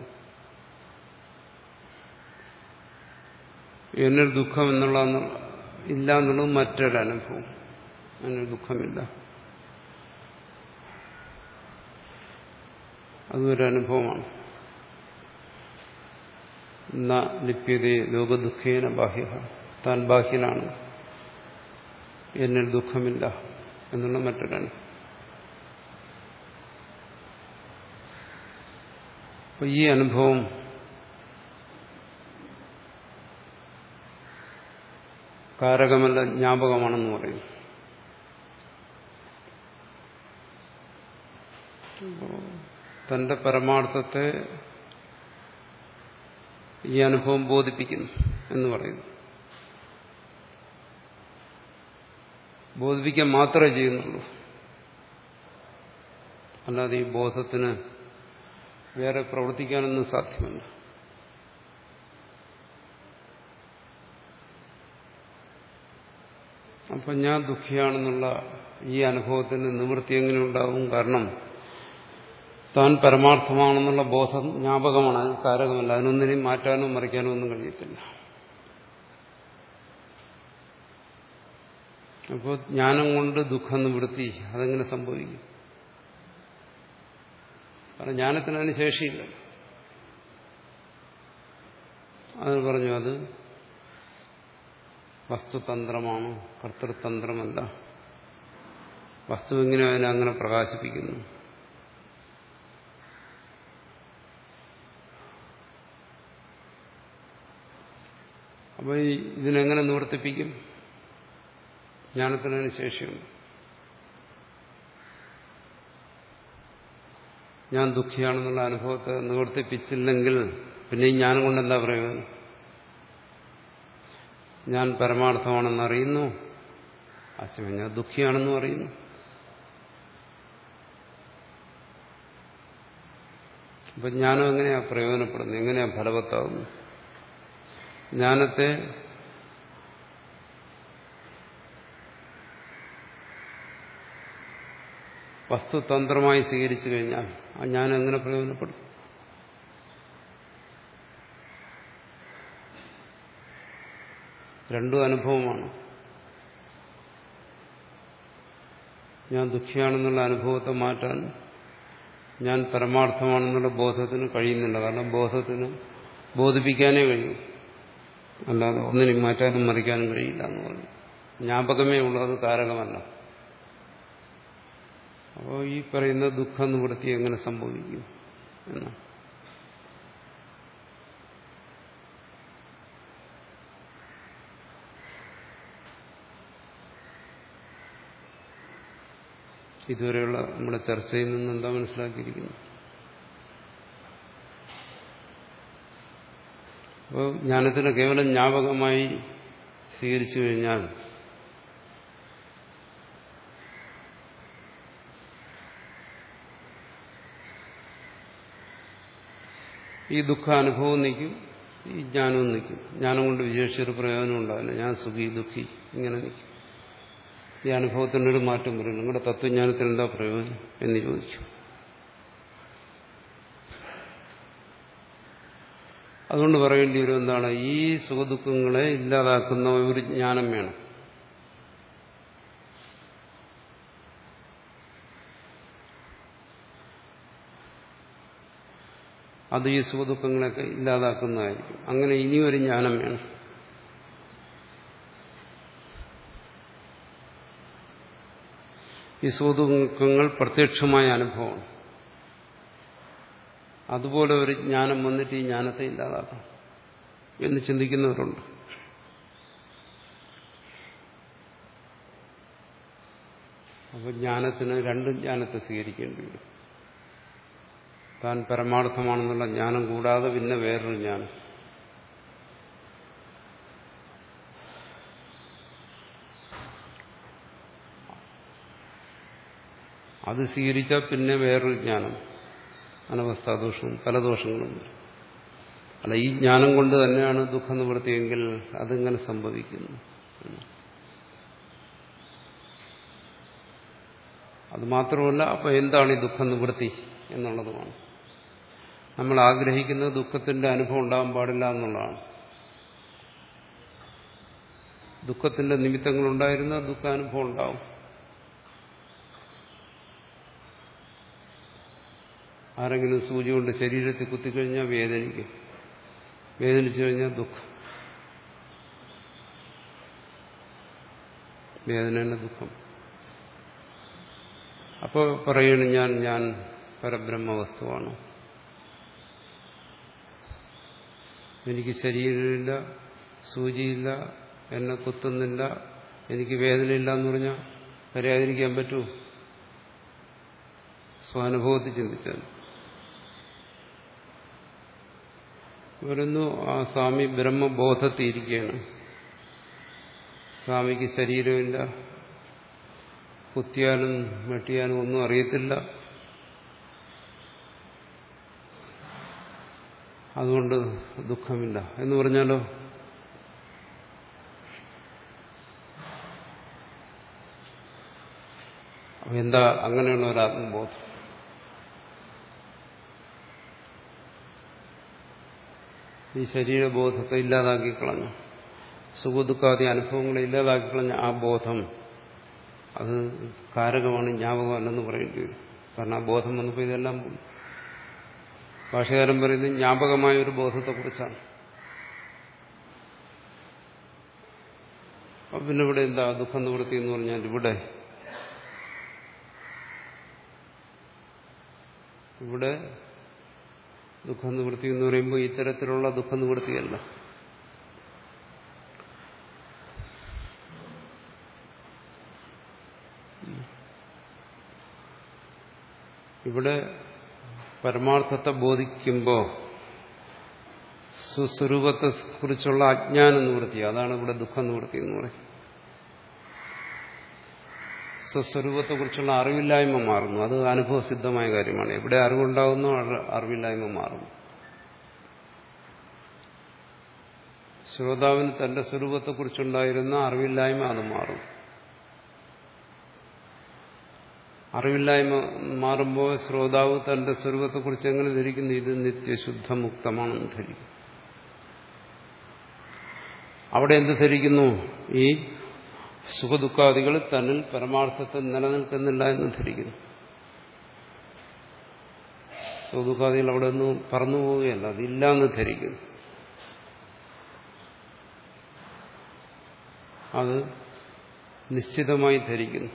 എന്നിൽ ദുഃഖം എന്നുള്ള ഇല്ല എന്നുള്ളത് മറ്റൊരു അനുഭവം എന്നിൽ ദുഃഖമില്ല അതൊരു അനുഭവമാണ് ന ലിപ്യതേ ലോകദുഃഖേന ബാഹ്യ താൻ ബാഹ്യനാണ് എന്നിൽ ദുഃഖമില്ല എന്നുള്ള മറ്റൊരനുഭവം അപ്പൊ ഈ അനുഭവം കാരകമല്ല ജ്ഞാപകമാണെന്ന് പറയും തന്റെ പരമാർത്ഥത്തെ ഈ അനുഭവം ബോധിപ്പിക്കുന്നു എന്ന് പറയുന്നു ബോധിപ്പിക്കാൻ മാത്രമേ ചെയ്യുന്നുള്ളൂ അല്ലാതെ ഈ ബോധത്തിന് വേറെ പ്രവർത്തിക്കാനൊന്നും സാധ്യമല്ല അപ്പം ഞാൻ ദുഃഖിയാണെന്നുള്ള ഈ അനുഭവത്തിന് നിവൃത്തി എങ്ങനെ ഉണ്ടാവും കാരണം താൻ പരമാർത്ഥമാണെന്നുള്ള ബോധം ജ്ഞാപകമാണ് അത് കാരകമല്ല അതിനൊന്നിനെയും മാറ്റാനോ മറിക്കാനോ ഒന്നും കഴിയത്തില്ല അപ്പോൾ ജ്ഞാനം കൊണ്ട് ദുഃഖം നിവൃത്തി അതെങ്ങനെ സംഭവിക്കും കാരണം ജ്ഞാനത്തിന് അതിന് ശേഷിയില്ല അത് പറഞ്ഞു അത് വസ്തുതന്ത്രമാണ് കർത്തൃതന്ത്രമല്ല വസ്തു എങ്ങനെ അതിനെ അങ്ങനെ പ്രകാശിപ്പിക്കുന്നു അപ്പോൾ ഈ ഇതിനെങ്ങനെ നിവർത്തിപ്പിക്കും ജ്ഞാനത്തിനതിന് ശേഷിയുണ്ട് ഞാൻ ദുഃഖിയാണെന്നുള്ള അനുഭവത്തെ നിവർത്തിപ്പിച്ചില്ലെങ്കിൽ പിന്നെ ഈ ജ്ഞാനം കൊണ്ട് എന്താ പ്രയോജനം ഞാൻ പരമാർത്ഥമാണെന്ന് അറിയുന്നു ആശയം ഞാൻ ദുഃഖിയാണെന്നും അറിയുന്നു അപ്പൊ ജ്ഞാനം എങ്ങനെയാ പ്രയോജനപ്പെടുന്നത് എങ്ങനെയാ ഫലവത്താകുന്നു ജ്ഞാനത്തെ വസ്തുതന്ത്രമായി സ്വീകരിച്ചു കഴിഞ്ഞാൽ ആ ജ്ഞാനം എങ്ങനെ പ്രയോജനപ്പെടും രണ്ടും അനുഭവമാണ് ഞാൻ ദുഃഖിയാണെന്നുള്ള അനുഭവത്തെ മാറ്റാൻ ഞാൻ പരമാർത്ഥമാണെന്നുള്ള ബോധത്തിന് കഴിയുന്നില്ല കാരണം ബോധത്തിന് ബോധിപ്പിക്കാനേ കഴിയും അല്ലാതെ ഒന്നിനും മാറ്റാനും മറിക്കാനും കഴിയില്ല എന്ന് പറഞ്ഞു ജ്ഞാപകമേ ഉള്ളൂ അത് കാരകമല്ല അപ്പോൾ ഈ പറയുന്ന ദുഃഖ നിവൃത്തി എങ്ങനെ സംഭവിക്കും എന്നാണ് ഇതുവരെയുള്ള നമ്മുടെ ചർച്ചയിൽ നിന്ന് എന്താ മനസ്സിലാക്കിയിരിക്കുന്നത് അപ്പോൾ ജ്ഞാനത്തിന് കേവലം ജ്ഞാപകമായി സ്വീകരിച്ചു കഴിഞ്ഞാൽ ഈ ദുഃഖാനുഭവം നിൽക്കും ഈ ജ്ഞാനവും നിൽക്കും ജ്ഞാനം കൊണ്ട് വിശേഷിച്ചൊരു പ്രയോജനം ഉണ്ടാവില്ല ഞാൻ സുഖി ദുഃഖി ഇങ്ങനെ നിൽക്കും ഈ അനുഭവത്തിനൊരു മാറ്റം വരും നിങ്ങളുടെ തത്വജ്ഞാനത്തിന് എന്താ പ്രയോജനം എന്ന് ചോദിക്കും അതുകൊണ്ട് പറയേണ്ടി വരും എന്താണ് ഈ സുഖദുഃഖങ്ങളെ ഇല്ലാതാക്കുന്ന ഒരു ജ്ഞാനം വേണം അത് ഈ സുഖദുഃഖങ്ങളെയൊക്കെ ഇല്ലാതാക്കുന്നതായിരിക്കും അങ്ങനെ ഇനിയൊരു ജ്ഞാനം വേണം ഈ സുഖദുഃഖങ്ങൾ പ്രത്യക്ഷമായ അനുഭവമാണ് അതുപോലെ ഒരു ജ്ഞാനം വന്നിട്ട് ഈ ജ്ഞാനത്തെ ഇല്ലാതാക്കാം എന്ന് ചിന്തിക്കുന്നവരുണ്ട് അപ്പോൾ ജ്ഞാനത്തിന് രണ്ട് ജ്ഞാനത്തെ സ്വീകരിക്കേണ്ടി വരും താൻ പരമാർത്ഥമാണെന്നുള്ള ജ്ഞാനം കൂടാതെ പിന്നെ വേറൊരു ജ്ഞാനം അത് സ്വീകരിച്ചാൽ പിന്നെ വേറൊരു ജ്ഞാനം അനവസ്ഥാദോഷവും പല ദോഷങ്ങളും വരും അല്ല ഈ ജ്ഞാനം കൊണ്ട് തന്നെയാണ് ദുഃഖം നിവൃത്തിയെങ്കിൽ അതിങ്ങനെ സംഭവിക്കുന്നു അത് മാത്രമല്ല അപ്പൊ എന്താണ് ഈ ദുഃഖം നിവൃത്തി എന്നുള്ളതുമാണ് നമ്മൾ ആഗ്രഹിക്കുന്ന ദുഃഖത്തിന്റെ അനുഭവം ഉണ്ടാകാൻ പാടില്ല എന്നുള്ളതാണ് ദുഃഖത്തിന്റെ നിമിത്തങ്ങൾ ഉണ്ടായിരുന്ന ദുഃഖാനുഭവം ഉണ്ടാവും ആരെങ്കിലും സൂചി കൊണ്ട് ശരീരത്തിൽ കുത്തിക്കഴിഞ്ഞാൽ വേദനിക്കും വേദനിച്ചു കഴിഞ്ഞാൽ ദുഃഖം വേദനയുടെ ദുഃഖം അപ്പോൾ പറയണു ഞാൻ ഞാൻ പരബ്രഹ്മവസ്തുവാണ് എനിക്ക് ശരീരമില്ല സൂചിയില്ല എന്നെ കുത്തുന്നില്ല എനിക്ക് വേദനയില്ല എന്ന് പറഞ്ഞാൽ കരയാതിരിക്കാൻ പറ്റൂ സ്വാനുഭവത്തിൽ ചിന്തിച്ചാൽ വരുന്നു ആ സ്വാമി ബ്രഹ്മബോധത്തിയിരിക്കുകയാണ് സ്വാമിക്ക് ശരീരമില്ല കുത്തിയാലും വെട്ടിയാലും ഒന്നും അറിയത്തില്ല അതുകൊണ്ട് ദുഃഖമില്ല എന്ന് പറഞ്ഞാലോ എന്താ അങ്ങനെയുള്ള ഒരു ആത്മബോധം ഈ ശരീരബോധത്തെ ഇല്ലാതാക്കി കളഞ്ഞു സുഖദുഃഖാദി അനുഭവങ്ങളെ ഇല്ലാതാക്കി കളഞ്ഞ ആ ബോധം അത് കാരകമാണ് ജ്ഞാപകമല്ലെന്ന് പറയേണ്ടി വരും കാരണം ആ ബോധം വന്നപ്പോൾ ഇതെല്ലാം പോയി ഭാഷകാരൻ പറയുന്നത് ജ്ഞാപകമായ ഒരു ബോധത്തെക്കുറിച്ചാണ് അപ്പൊ പിന്നെ ഇവിടെ എന്താ ദുഃഖം നിവൃത്തി എന്ന് പറഞ്ഞാൽ ഇവിടെ ഇവിടെ ദുഃഖ നിവൃത്തി എന്ന് പറയുമ്പോൾ ഇത്തരത്തിലുള്ള ദുഃഖ നിവൃത്തിയല്ല ഇവിടെ പരമാർത്ഥത്തെ ബോധിക്കുമ്പോൾ സ്വസ്വരൂപത്തെ കുറിച്ചുള്ള അജ്ഞാന നിവൃത്തി അതാണ് ഇവിടെ ദുഃഖ നിവൃത്തി എന്ന് പറയും സ്വസ്വരൂപത്തെക്കുറിച്ചുള്ള അറിവില്ലായ്മ മാറുന്നു അത് അനുഭവസിദ്ധമായ കാര്യമാണ് എവിടെ അറിവുണ്ടാകുന്നു അറിവില്ലായ്മ മാറുന്നു ശ്രോതാവിന് തന്റെ സ്വരൂപത്തെക്കുറിച്ചുണ്ടായിരുന്ന അറിവില്ലായ്മ അത് മാറും അറിവില്ലായ്മ മാറുമ്പോൾ ശ്രോതാവ് തന്റെ സ്വരൂപത്തെക്കുറിച്ച് എങ്ങനെ ധരിക്കുന്നു ഇത് നിത്യശുദ്ധമുക്തമാണെന്ന് ധരിക്കും അവിടെ എന്ത് ധരിക്കുന്നു ഈ സുഖദുഃഖാദികൾ തന്നിൽ പരമാർത്ഥത്തിൽ നിലനിൽക്കുന്നില്ല എന്ന് ധരിക്കുന്നു സുഖദുഃഖാദികൾ അവിടെ നിന്ന് പറന്നു പോവുകയല്ല അതില്ല എന്ന് ധരിക്കുന്നു അത് നിശ്ചിതമായി ധരിക്കുന്നു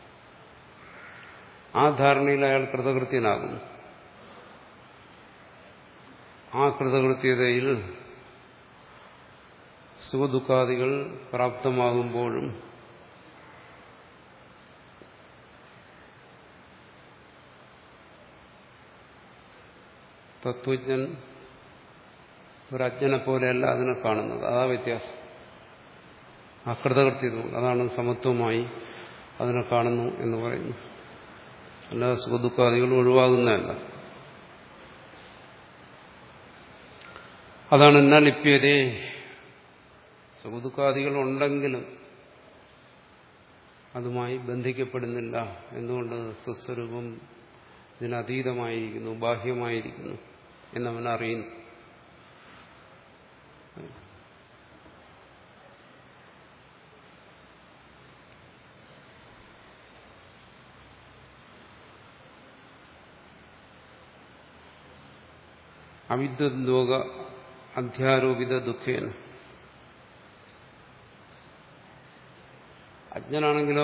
ആ ധാരണയിൽ അയാൾ കൃതകൃത്യനാകുന്നു ആ കൃതകൃത്യതയിൽ സുഖദുഃഖാദികൾ പ്രാപ്തമാകുമ്പോഴും തത്വജ്ഞൻ ഒരു അജ്ഞനെ പോലെയല്ല അതിനെ കാണുന്നത് അതാ വ്യത്യാസം അകൃതകൃത്യത അതാണ് സമത്വമായി അതിനെ കാണുന്നു എന്ന് പറയുന്നു അല്ലാതെ സുഖദുഃഖാദികൾ ഒഴിവാകുന്നതല്ല അതാണ് എന്നാ ലിപ്യതേ സുഖദുഃഖാദികൾ ഉണ്ടെങ്കിലും അതുമായി ബന്ധിക്കപ്പെടുന്നില്ല എന്തുകൊണ്ട് സ്വസ്വരൂപം ഇതിനതീതമായിരിക്കുന്നു ബാഹ്യമായിരിക്കുന്നു എന്നവൻ അറിയുന്നു അവിദ്വദ്ലോക അധ്യാരോപിത ദുഃഖേന അജ്ഞനാണെങ്കിലോ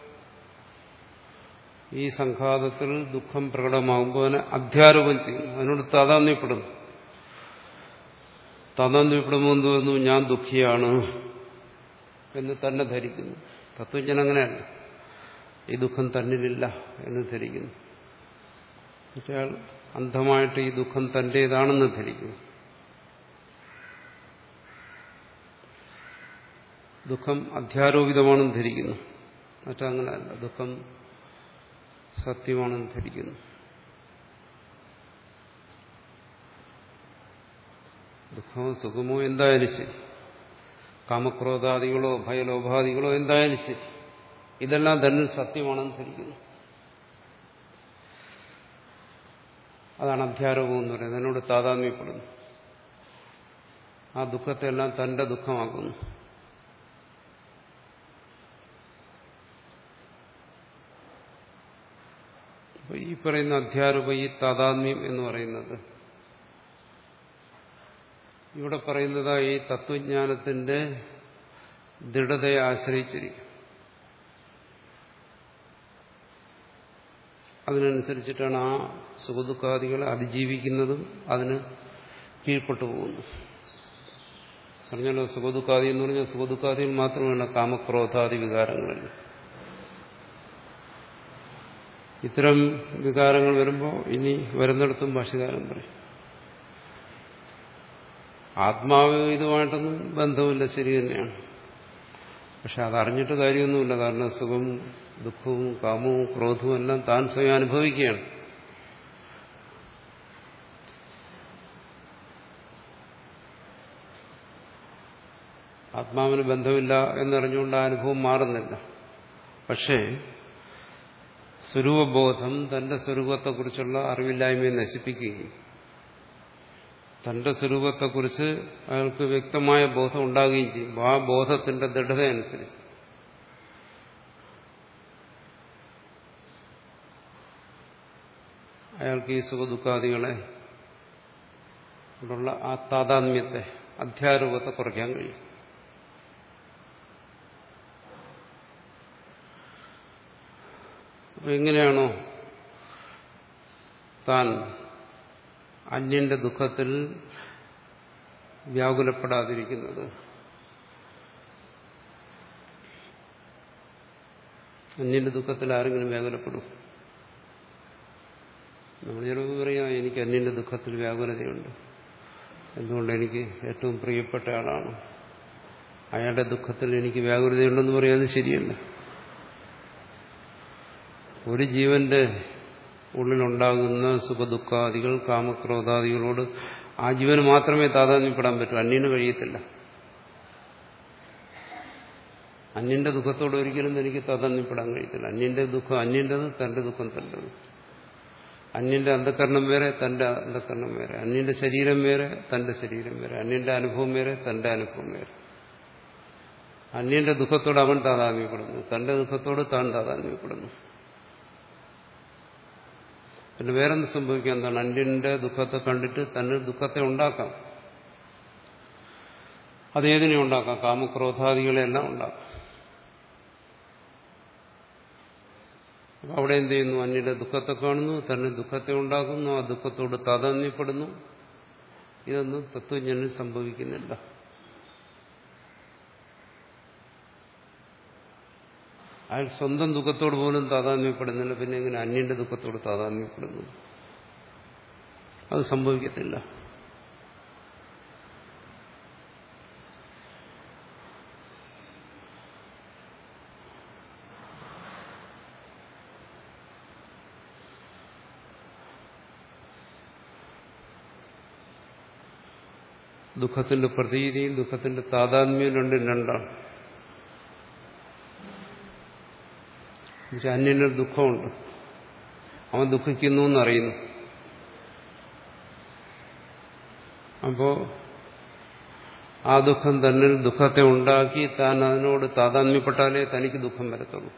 ഈ സംഘാതത്തിൽ ദുഃഖം പ്രകടമാകുമ്പോൾ അതിനെ അധ്യാരോപം ചെയ്യും അതിനോട് താതാന്യപ്പെടുന്നു താതാന്യപ്പെടുമ്പോൾ എന്ത് വരുന്നു ഞാൻ ദുഃഖിയാണ് എന്ന് തന്നെ ധരിക്കുന്നു തത്വജ്ഞൻ അങ്ങനെയല്ല ഈ ദുഃഖം തന്നിലില്ല എന്ന് ധരിക്കുന്നു മറ്റേ അന്ധമായിട്ട് ഈ ദുഃഖം തന്റേതാണെന്ന് ധരിക്കുന്നു ദുഃഖം അധ്യാരോപിതമാണെന്ന് ധരിക്കുന്നു മറ്റങ്ങനെയല്ല ദുഃഖം സത്യമാണെന്ന് ധരിക്കുന്നു ദുഃഖമോ സുഖമോ എന്തായാലും ശരി കാമക്രോധാദികളോ ഭയലോഭാദികളോ എന്തായാലും ശരി ഇതെല്ലാം തന്നെ സത്യമാണെന്ന് ധരിക്കുന്നു അതാണ് അധ്യാരോപം എന്ന് പറയുന്നത് അതിനോട് താതാത്മ്യപ്പെടുന്നു ആ ദുഃഖത്തെ എല്ലാം തന്റെ ദുഃഖമാക്കുന്നു അപ്പൊ ഈ പറയുന്ന അധ്യാരോപ ഈ താതാത്മ്യം എന്ന് പറയുന്നത് ഇവിടെ പറയുന്നത് ഈ തത്വജ്ഞാനത്തിന്റെ ദൃഢതയെ ആശ്രയിച്ചിരിക്കും അതിനനുസരിച്ചിട്ടാണ് ആ സുഖദുഃഖാദികളെ അതിജീവിക്കുന്നതും അതിന് കീഴ്പ്പെട്ടു പോകുന്നു പറഞ്ഞല്ലോ സുഖദുഃഖാദി എന്ന് പറഞ്ഞാൽ സുഖദുഃഖാദികൾ മാത്രമല്ല കാമക്രോധാദി വികാരങ്ങളിൽ ഇത്തരം വികാരങ്ങൾ വരുമ്പോൾ ഇനി വരുന്നിടത്തും ഭാഷകാരം പറയും ആത്മാവ് ഇതുമായിട്ടൊന്നും ബന്ധമില്ല ശരി തന്നെയാണ് പക്ഷെ അതറിഞ്ഞിട്ട് കാര്യമൊന്നുമില്ല കാരണം സുഖവും ദുഃഖവും കാമവും ക്രോധവും എല്ലാം താൻ സ്വയം അനുഭവിക്കുകയാണ് ആത്മാവിന് ബന്ധമില്ല എന്നറിഞ്ഞുകൊണ്ട് ആ അനുഭവം മാറുന്നില്ല പക്ഷേ സ്വരൂപബോധം തന്റെ സ്വരൂപത്തെക്കുറിച്ചുള്ള അറിവില്ലായ്മയെ നശിപ്പിക്കുകയും തന്റെ സ്വരൂപത്തെക്കുറിച്ച് അയാൾക്ക് വ്യക്തമായ ബോധം ഉണ്ടാകുകയും ചെയ്യും ആ ബോധത്തിന്റെ ദൃഢതയനുസരിച്ച് അയാൾക്ക് ഈ സുഖദുഃഖാദികളെ ഉള്ള ആ താതാത്മ്യത്തെ അധ്യാരൂപത്തെ കുറയ്ക്കാൻ കഴിയും അപ്പൊ എങ്ങനെയാണോ താൻ അന്യന്റെ ദുഃഖത്തിൽ വ്യാകുലപ്പെടാതിരിക്കുന്നത് അന്യന്റെ ദുഃഖത്തിൽ ആരെങ്കിലും വ്യാകുലപ്പെടും നമ്മൾ ചിലപ്പോൾ പറയാം എനിക്ക് അന്യന്റെ ദുഃഖത്തിൽ വ്യാകുലതയുണ്ട് എന്തുകൊണ്ട് എനിക്ക് ഏറ്റവും പ്രിയപ്പെട്ട ആളാണ് അയാളുടെ ദുഃഖത്തിൽ എനിക്ക് വ്യാകുലതയുണ്ടെന്ന് പറയാൻ ശരിയല്ല ഒരു ജീവന്റെ ഉള്ളിലുണ്ടാകുന്ന സുഖദുഃഖാദികൾ കാമക്രോധാദികളോട് ആ ജീവന് മാത്രമേ താതാത്മ്യപ്പെടാൻ പറ്റൂ അന്യന് കഴിയത്തില്ല അന്യന്റെ ദുഃഖത്തോട് ഒരിക്കലും എനിക്ക് താതാത്മ്യപ്പെടാൻ കഴിയത്തില്ല അന്യന്റെ ദുഃഖം അന്യന്റേത് തന്റെ ദുഃഖം തന്റേത് അന്യന്റെ അന്ധകരണം വേറെ തന്റെ അന്ധകരണം വേറെ അന്യന്റെ ശരീരം വേറെ തന്റെ ശരീരം വേറെ അന്യന്റെ അനുഭവം വേറെ തന്റെ അനുഭവം വേറെ അന്യന്റെ ദുഃഖത്തോട് അവൻ താതാത്മ്യപ്പെടുന്നു തന്റെ ദുഃഖത്തോട് താൻ താതാത്മ്യപ്പെടുന്നു പിന്നെ വേറെന്ത് സംഭവിക്കുക എന്താണ് അന്യന്റെ ദുഃഖത്തെ കണ്ടിട്ട് തന്നെ ദുഃഖത്തെ ഉണ്ടാക്കാം അതേതിനെ ഉണ്ടാക്കാം കാമക്രോധാദികളെല്ലാം ഉണ്ടാക്കാം അപ്പൊ അവിടെ എന്ത് ചെയ്യുന്നു അന്യന്റെ ദുഃഖത്തെ കാണുന്നു തന്നെ ദുഃഖത്തെ ഉണ്ടാക്കുന്നു ആ ദുഃഖത്തോട് താതാത്മ്യപ്പെടുന്നു ഇതൊന്നും തത്വജ്ഞനിൽ സംഭവിക്കുന്നില്ല അയാൾ സ്വന്തം ദുഃഖത്തോട് പോലും താതാത്മ്യപ്പെടുന്നില്ല പിന്നെ എങ്ങനെ അന്യന്റെ ദുഃഖത്തോട് താതാത്മ്യപ്പെടുന്നു അത് സംഭവിക്കത്തില്ല ദുഃഖത്തിന്റെ പ്രതീതിയും ദുഃഖത്തിന്റെ താതാത്മ്യവും രണ്ടും രണ്ടാണ് അന്യനൊരു ദുഃഖമുണ്ട് അവൻ ദുഃഖിക്കുന്നു എന്നറിയുന്നു അപ്പോ ആ ദുഃഖം തന്നിൽ ദുഃഖത്തെ ഉണ്ടാക്കി താൻ അതിനോട് താതാത്മ്യപ്പെട്ടാലേ തനിക്ക് ദുഃഖം വരത്തുള്ളൂ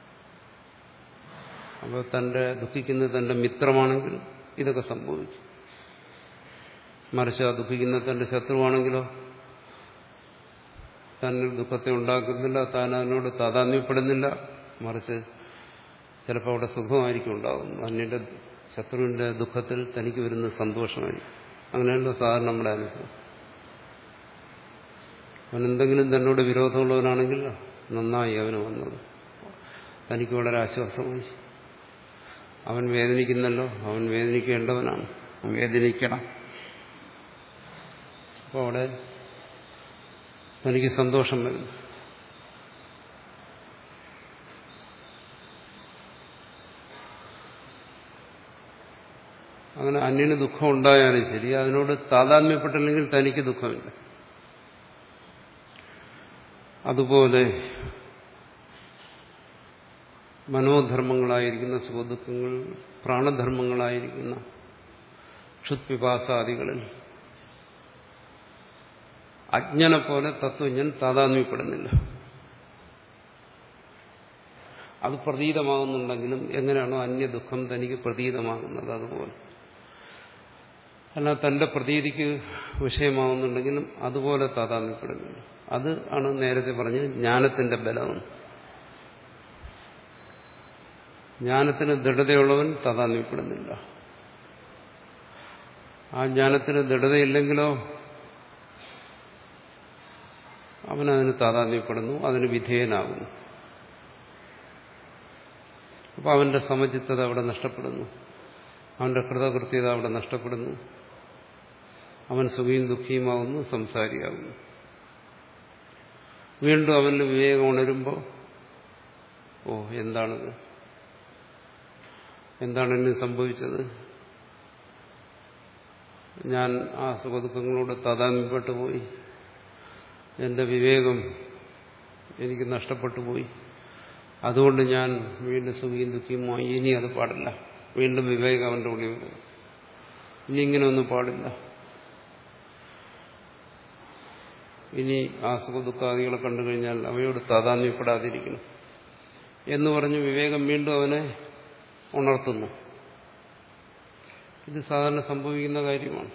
അപ്പോൾ തന്റെ ദുഃഖിക്കുന്നത് തന്റെ മിത്രമാണെങ്കിൽ ഇതൊക്കെ സംഭവിക്കും മറിച്ച് ആ ദുഃഖിക്കുന്ന തന്റെ ശത്രുവാണെങ്കിലോ തന്നിൽ ദുഃഖത്തെ ഉണ്ടാക്കുന്നില്ല താൻ അതിനോട് താതാത്മ്യപ്പെടുന്നില്ല മറിച്ച് ചിലപ്പോൾ അവിടെ സുഖമായിരിക്കും ഉണ്ടാകുന്നു അന്യന്റെ ശത്രുവിന്റെ ദുഃഖത്തിൽ തനിക്ക് വരുന്ന സന്തോഷമായിരിക്കും അങ്ങനെയല്ലോ സാധാരണ നമ്മുടെ അനുഭവം അവൻ എന്തെങ്കിലും തന്നോട് വിരോധമുള്ളവനാണെങ്കിൽ നന്നായി അവന് വന്നത് തനിക്ക് വളരെ ആശ്വാസമായി അവൻ വേദനിക്കുന്നല്ലോ അവൻ വേദനിക്കേണ്ടവനാണ് അവൻ വേദനിക്കണം അപ്പോൾ അവിടെ തനിക്ക് സന്തോഷം വരുന്നു അങ്ങനെ അന്യന് ദുഃഖം ഉണ്ടായാലും ശരി അതിനോട് താതാത്മ്യപ്പെട്ടില്ലെങ്കിൽ തനിക്ക് ദുഃഖമില്ല അതുപോലെ മനോധർമ്മങ്ങളായിരിക്കുന്ന സുഖദുഃഖങ്ങൾ പ്രാണധർമ്മങ്ങളായിരിക്കുന്ന ക്ഷുത്പിപാസാദികളിൽ അജ്ഞനെ പോലെ തത്വജ്ഞൻ താതാത്മ്യപ്പെടുന്നില്ല അത് പ്രതീതമാകുന്നുണ്ടെങ്കിലും എങ്ങനെയാണോ അന്യ ദുഃഖം തനിക്ക് പ്രതീതമാകുന്നത് അതുപോലെ അല്ല തന്റെ പ്രതീതിക്ക് വിഷയമാവുന്നുണ്ടെങ്കിലും അതുപോലെ താതാത്മ്യപ്പെടുന്നില്ല അത് ആണ് നേരത്തെ പറഞ്ഞത് ജ്ഞാനത്തിന്റെ ബലമെന്ന് ജ്ഞാനത്തിന് ദൃഢതയുള്ളവൻ താതാത്മ്യപ്പെടുന്നില്ല ആ ജ്ഞാനത്തിന് ദൃഢതയില്ലെങ്കിലോ അവനതിന് താതാത്മ്യപ്പെടുന്നു അതിന് വിധേയനാകുന്നു അപ്പോൾ അവന്റെ സമചിത്തത അവിടെ നഷ്ടപ്പെടുന്നു അവന്റെ കൃതകൃത്യത അവിടെ നഷ്ടപ്പെടുന്നു അവൻ സുഖിയും ദുഃഖിയുമാകുന്നു സംസാരിയാകുന്നു വീണ്ടും അവന് വിവേകം ഉണരുമ്പോൾ ഓ എന്താണിത് എന്താണ് എന്നെ സംഭവിച്ചത് ഞാൻ ആ സുഖദുഃഖങ്ങളോട് താതാത്മ്യപ്പെട്ടു പോയി എന്റെ വിവേകം എനിക്ക് നഷ്ടപ്പെട്ടു പോയി അതുകൊണ്ട് ഞാൻ വീണ്ടും സുഖിയും ദുഃഖിയുമായി ഇനി അത് പാടില്ല വീണ്ടും വിവേകം അവന്റെ ഉള്ളിൽ വരും ഇനി ഇങ്ങനെ ഒന്നും പാടില്ല ഇനി ആ സുഖദുഃഖാദികളെ കണ്ടു കഴിഞ്ഞാൽ അവയോട് താതാത്മ്യപ്പെടാതിരിക്കണം എന്ന് പറഞ്ഞ് വിവേകം വീണ്ടും അവനെ ഉണർത്തുന്നു ഇത് സാധാരണ സംഭവിക്കുന്ന കാര്യമാണ്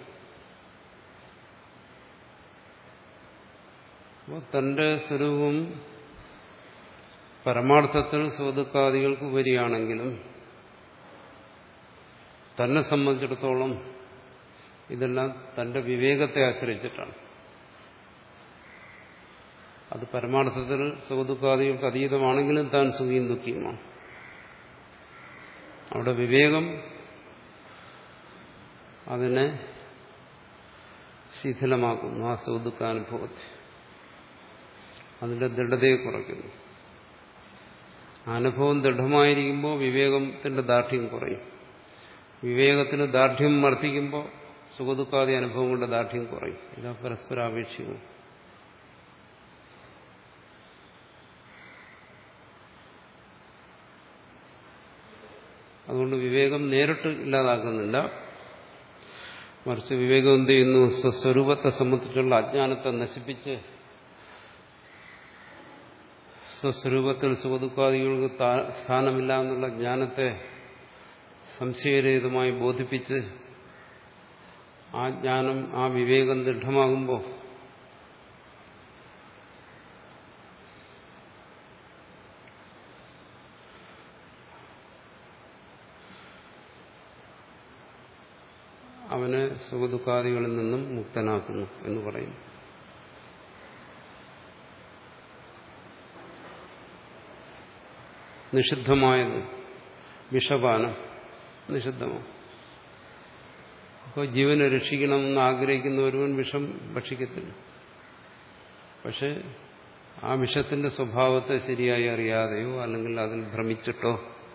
അപ്പോൾ തന്റെ സ്വരൂപം പരമാർത്ഥത്തിൽ സ്വതുക്കാദികൾക്ക് ഉപരിയാണെങ്കിലും തന്നെ സംബന്ധിച്ചിടത്തോളം ഇതെല്ലാം തന്റെ വിവേകത്തെ ആശ്രയിച്ചിട്ടാണ് അത് പരമാർത്ഥത്തിൽ സുഖദുഃഖാദികൾക്ക് അതീതമാണെങ്കിലും താൻ സുഖിയും ദുഃഖിയുമാണ് അവിടെ വിവേകം അതിനെ ശിഥിലമാക്കുന്നു ആ സുഖദുഃഖാനുഭവത്തെ അതിന്റെ ദൃഢതയെ കുറയ്ക്കുന്നു അനുഭവം ദൃഢമായിരിക്കുമ്പോൾ വിവേകത്തിന്റെ ദാർഢ്യം കുറയും വിവേകത്തിന് ദാർഢ്യം വർദ്ധിക്കുമ്പോൾ സുഖദുഃഖാദി അനുഭവങ്ങളുടെ ദാർഢ്യം കുറയും ഇത് പരസ്പരാപേക്ഷിക്കും അതുകൊണ്ട് വിവേകം നേരിട്ട് ഇല്ലാതാക്കുന്നില്ല മറിച്ച് വിവേകം എന്ത് ചെയ്യുന്നു സ്വസ്വരൂപത്തെ സംബന്ധിച്ചുള്ള അജ്ഞാനത്തെ നശിപ്പിച്ച് സ്വസ്വരൂപത്തിൽ സുഖദുഃഖാദികൾക്ക് സ്ഥാനമില്ല എന്നുള്ള ജ്ഞാനത്തെ സംശയരഹിതമായി ബോധിപ്പിച്ച് ആ ജ്ഞാനം ആ വിവേകം ദൃഢമാകുമ്പോൾ അവനെ സുഖദുഃഖാദികളിൽ നിന്നും മുക്തനാക്കുന്നു എന്ന് പറയുന്നു നിഷിദ്ധമായത് വിഷപാനം നിഷിദ്ധമാണ് അപ്പോൾ ജീവനെ രക്ഷിക്കണമെന്ന് ആഗ്രഹിക്കുന്ന ഒരുവൻ വിഷം ഭക്ഷിക്കത്തില്ല പക്ഷെ ആ വിഷത്തിന്റെ സ്വഭാവത്തെ ശരിയായി അറിയാതെയോ അല്ലെങ്കിൽ അതിൽ ഭ്രമിച്ചിട്ടോ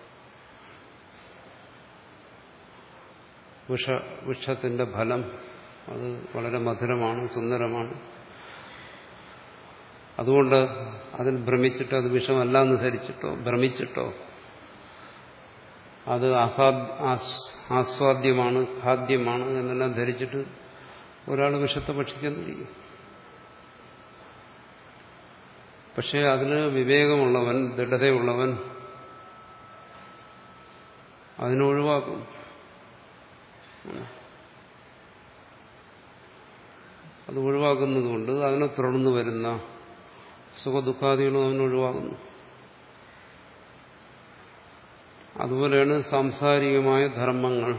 വിഷ വൃക്ഷത്തിന്റെ ഫലം അത് വളരെ മധുരമാണ് സുന്ദരമാണ് അതുകൊണ്ട് അതിൽ ഭ്രമിച്ചിട്ടോ അത് വിഷമല്ല എന്ന് ധരിച്ചിട്ടോ ഭ്രമിച്ചിട്ടോ അത് ആസ്വാദ്യമാണ് ഖാദ്യമാണ് എന്നെല്ലാം ധരിച്ചിട്ട് ഒരാൾ വിഷത്തെ ഭക്ഷിച്ചെന്നിരിക്കും പക്ഷെ അതിന് വിവേകമുള്ളവൻ ദൃഢതയുള്ളവൻ അതിനൊഴിവാക്കും അത് ഒഴിവാക്കുന്നതുകൊണ്ട് അതിനെ തുടർന്ന് വരുന്ന സുഖദുഃഖാദികളും അവനൊഴിവാകുന്നു അതുപോലെയാണ് സാംസാരികമായ ധർമ്മങ്ങൾ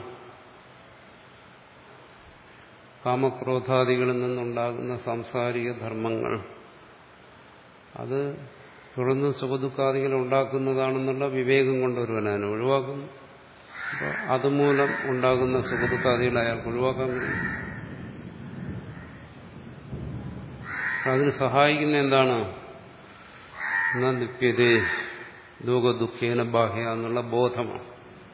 കാമക്രോധാദികളിൽ നിന്നുണ്ടാകുന്ന സാംസാരിക ധർമ്മങ്ങൾ അത് തുടർന്ന് സുഖദുഃഖാദികൾ ഉണ്ടാക്കുന്നതാണെന്നുള്ള വിവേകം കൊണ്ടൊരുവൻ അതിനെ ഒഴിവാക്കുന്നു അപ്പോൾ അതുമൂലം ഉണ്ടാകുന്ന സുഖദുഃഖാദികൾ അയാൾക്ക് ഒഴിവാക്കാൻ കഴിയും അതിന് സഹായിക്കുന്ന എന്താണ് ലിപ്യതേ ലോകദുഃഖേന ബാഹ്യ എന്നുള്ള ബോധമാണ്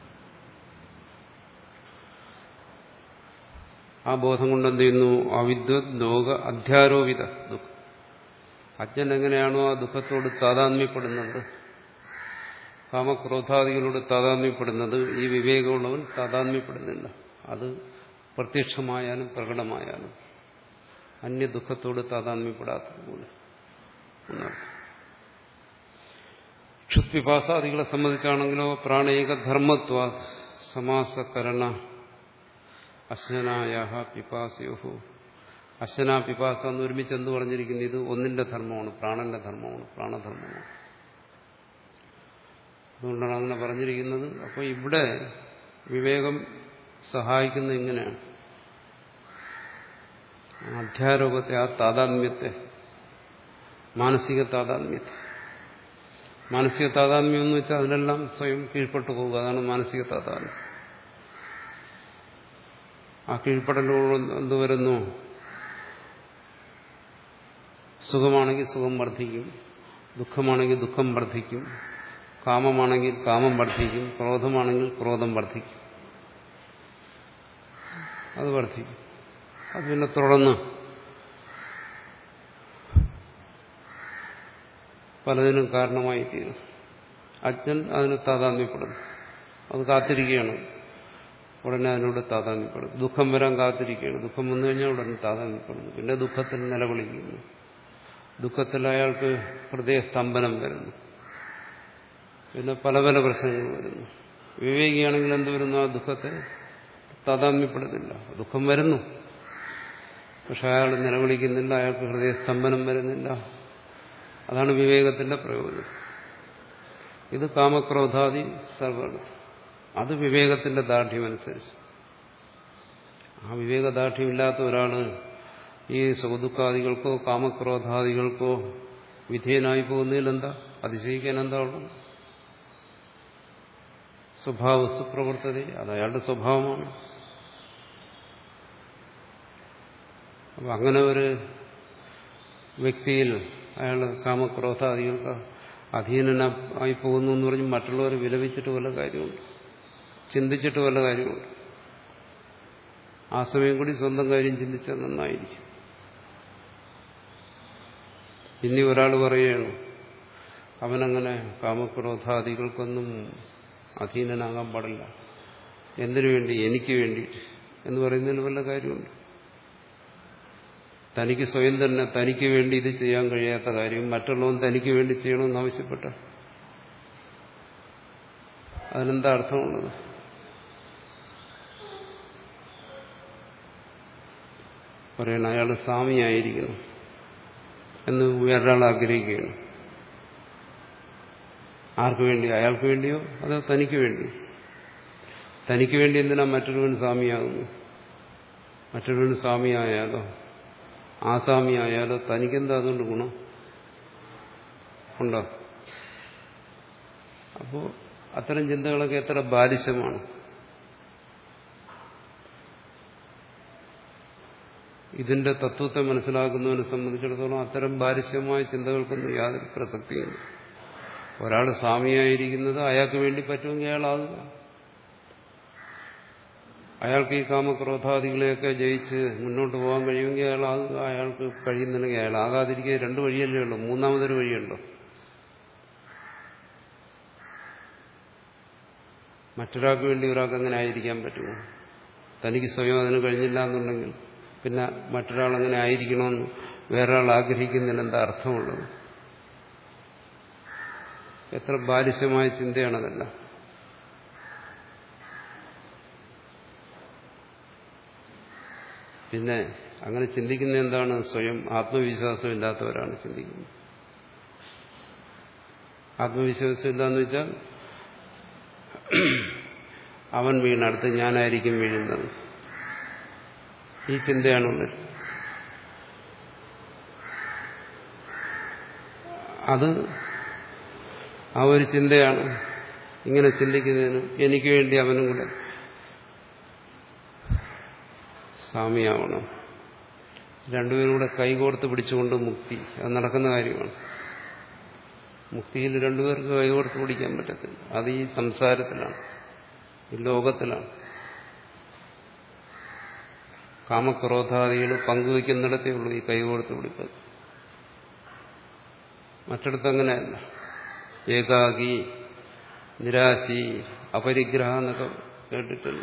ആ ബോധം കൊണ്ട് എന്ത് ചെയ്യുന്നു അവിദ്വത് ലോക അധ്യാരോപിത ദുഃഖം അജ്ഞൻ എങ്ങനെയാണോ ആ ദുഃഖത്തോട് താതാത്മ്യപ്പെടുന്നത് കാമക്രോധാദികളോട് താതാത്മ്യപ്പെടുന്നത് ഈ വിവേകമുള്ളവൻ താതാത്മ്യപ്പെടുന്നില്ല അത് പ്രത്യക്ഷമായാലും പ്രകടമായാലും അന്യ ദുഃഖത്തോട് താതാത്മ്യപ്പെടാത്തതുപോലെ ക്ഷുത്പിപാസാദികളെ സംബന്ധിച്ചാണെങ്കിലോ പ്രാണേക ധർമ്മത്വ സമാസകരണ അശ്വനായ പിപാസയോഹു അശ്വന പിപാസ എന്ന് ഒരുമിച്ച് എന്ത് പറഞ്ഞിരിക്കുന്നു ഇത് ഒന്നിന്റെ ധർമ്മമാണ് പ്രാണന്റെ ധർമ്മമാണ് പ്രാണധർമ്മമാണ് അതുകൊണ്ടാണ് അങ്ങനെ പറഞ്ഞിരിക്കുന്നത് അപ്പോൾ ഇവിടെ വിവേകം സഹായിക്കുന്നത് ഇങ്ങനെയാണ് അധ്യാരോപത്തെ ആ താതാത്മ്യത്തെ മാനസിക താതാത്മ്യത്തെ മാനസിക താതാത്മ്യം എന്ന് വെച്ചാൽ അതിനെല്ലാം സ്വയം കീഴ്പ്പെട്ടു പോവുക അതാണ് മാനസിക താതാത്മ്യം ആ കീഴ്പ്പെടലോട് എന്ത് വരുന്നു സുഖമാണെങ്കിൽ സുഖം വർദ്ധിക്കും ദുഃഖമാണെങ്കിൽ ദുഃഖം വർദ്ധിക്കും കാമമാണെങ്കിൽ കാമം വർദ്ധിക്കും ക്രോധമാണെങ്കിൽ ക്രോധം വർദ്ധിക്കും അത് വർദ്ധിക്കും അത് പിന്നെ തുടർന്ന് പലതിനും കാരണമായി തീരും അജ്ഞൻ അതിന് താതാത്മ്യപ്പെടുന്നു അത് കാത്തിരിക്കുകയാണ് ഉടനെ അതിനോട് താതാത്മ്യപ്പെടുന്നു ദുഃഖം വരാൻ കാത്തിരിക്കുകയാണ് ദുഃഖം വന്നു കഴിഞ്ഞാൽ ഉടനെ താതാത്മ്യപ്പെടുന്നു പിന്നെ ദുഃഖത്തിൽ നിലവിളിക്കുന്നു ദുഃഖത്തിൽ അയാൾക്ക് ഹൃദയസ്തംഭനം വരുന്നു പിന്നെ പല പല പ്രശ്നങ്ങൾ വരുന്നു വിവേകിയാണെങ്കിൽ എന്ത് വരുന്നു ആ ദുഃഖത്തെ താതാത്മ്യപ്പെടുന്നില്ല ദുഃഖം വരുന്നു പക്ഷെ അയാൾ നിലവിളിക്കുന്നില്ല അയാൾക്ക് ഹൃദയസ്തംഭനം വരുന്നില്ല അതാണ് വിവേകത്തിന്റെ പ്രയോജനം ഇത് കാമക്രോധാദി സർവ്വ അത് വിവേകത്തിന്റെ ദാർഢ്യമനുസരിച്ച് ആ വിവേകദാർഢ്യമില്ലാത്ത ഒരാള് ഈ സുഖദുഃഖാദികൾക്കോ കാമക്രോധാദികൾക്കോ വിധേയനായി പോകുന്നതിൽ എന്താ അതിശയിക്കാൻ എന്താ ഉള്ളത് സ്വഭാവസ്തു പ്രവർത്തത അത് അയാളുടെ സ്വഭാവമാണ് അപ്പം അങ്ങനെ ഒരു വ്യക്തിയിൽ അയാൾ കാമക്രോധാദികൾക്ക് അധീനനായി പോകുന്നു എന്ന് പറഞ്ഞ് മറ്റുള്ളവർ വിലപിച്ചിട്ട് വല്ല കാര്യമുണ്ട് ചിന്തിച്ചിട്ട് വല്ല കാര്യമുണ്ട് ആ സമയം കൂടി സ്വന്തം കാര്യം ചിന്തിച്ചാൽ നന്നായിരിക്കും ഇനി ഒരാൾ പറയുകയാണ് അവനങ്ങനെ കാമക്രോധാദികൾക്കൊന്നും അധീനനാകാൻ പാടില്ല എന്തിനു വേണ്ടി എനിക്ക് വേണ്ടിയിട്ട് എന്ന് പറയുന്നതിൽ വല്ല കാര്യമുണ്ട് തനിക്ക് സ്വയം തന്നെ തനിക്ക് വേണ്ടി ഇത് ചെയ്യാൻ കഴിയാത്ത കാര്യം മറ്റുള്ളവൻ തനിക്ക് വേണ്ടി ചെയ്യണമെന്ന് ആവശ്യപ്പെട്ട അതിനെന്താ അർത്ഥമുള്ളത് പറയണം അയാൾ സ്വാമിയായിരിക്കണം എന്ന് വേറൊരാൾ ആഗ്രഹിക്കുകയാണ് ആർക്കു വേണ്ടി അയാൾക്ക് വേണ്ടിയോ അതോ തനിക്ക് വേണ്ടി തനിക്ക് വേണ്ടി എന്തിനാ മറ്റൊരുവൻ സ്വാമിയാകുന്നു മറ്റൊരുവൻ സ്വാമിയായാലോ ആ സ്വാമിയായാലോ തനിക്കെന്താ അതുകൊണ്ട് ഗുണം ഉണ്ടോ അപ്പോ അത്തരം ചിന്തകളൊക്കെ എത്ര ബാലിശമാണ് ഇതിന്റെ തത്വത്തെ മനസ്സിലാക്കുന്നവനെ സംബന്ധിച്ചിടത്തോളം അത്തരം ബാലിശ്യമായ ചിന്തകൾക്കൊന്നും യാതൊരു പ്രസക്തിയില്ല ഒരാൾ സ്വാമിയായിരിക്കുന്നത് അയാൾക്ക് വേണ്ടി പറ്റുമെങ്കിൽ അയാളാകുക അയാൾക്ക് ഈ കാമക്രോധാദികളെയൊക്കെ ജയിച്ച് മുന്നോട്ട് പോകാൻ കഴിയുമെങ്കിൽ അയാളാകുക അയാൾക്ക് കഴിയുന്നുണ്ടെങ്കിൽ അയാൾ ആകാതിരിക്കുക രണ്ട് വഴിയല്ലേ ഉള്ളൂ മൂന്നാമതൊരു വഴിയുണ്ടോ മറ്റൊരാൾക്ക് വേണ്ടി ഒരാൾക്ക് അങ്ങനെ ആയിരിക്കാൻ പറ്റുമോ തനിക്ക് സ്വയം അതിന് കഴിഞ്ഞില്ല എന്നുണ്ടെങ്കിൽ പിന്നെ മറ്റൊരാൾ അങ്ങനെ ആയിരിക്കണമെന്ന് വേറൊരാൾ ആഗ്രഹിക്കുന്നതിന് എന്താ അർത്ഥമുള്ളത് എത്ര ബാലിശമായ ചിന്തയാണതല്ല പിന്നെ അങ്ങനെ ചിന്തിക്കുന്ന എന്താണ് സ്വയം ആത്മവിശ്വാസം ഇല്ലാത്തവരാണ് ചിന്തിക്കുന്നത് ആത്മവിശ്വാസം ഇല്ലാന്ന് വെച്ചാൽ അവൻ വീണടുത്ത് ഞാനായിരിക്കും വീഴുന്നത് ഈ ചിന്തയാണുള്ളത് അത് ആ ഒരു ചിന്തയാണ് ഇങ്ങനെ ചിന്തിക്കുന്നതിന് എനിക്ക് വേണ്ടി അവനും കൂടെ സ്വാമിയാവണം രണ്ടുപേരും കൂടെ കൈകോർത്ത് പിടിച്ചുകൊണ്ട് മുക്തി അത് നടക്കുന്ന കാര്യമാണ് മുക്തിയിൽ രണ്ടുപേർക്ക് കൈകോർത്ത് പിടിക്കാൻ പറ്റത്തില്ല അത് ഈ സംസാരത്തിലാണ് ഈ ലോകത്തിലാണ് കാമക്രോധാദികൾ പങ്കുവയ്ക്കുന്നിടത്തേ ഉള്ളൂ ഈ കൈകോർത്ത് പിടിപ്പത് മറ്റിടത്ത് അങ്ങനെയല്ല ഏകാഗി നിരാശി അപരിഗ്രഹം എന്നൊക്കെ കേട്ടിട്ടില്ലേ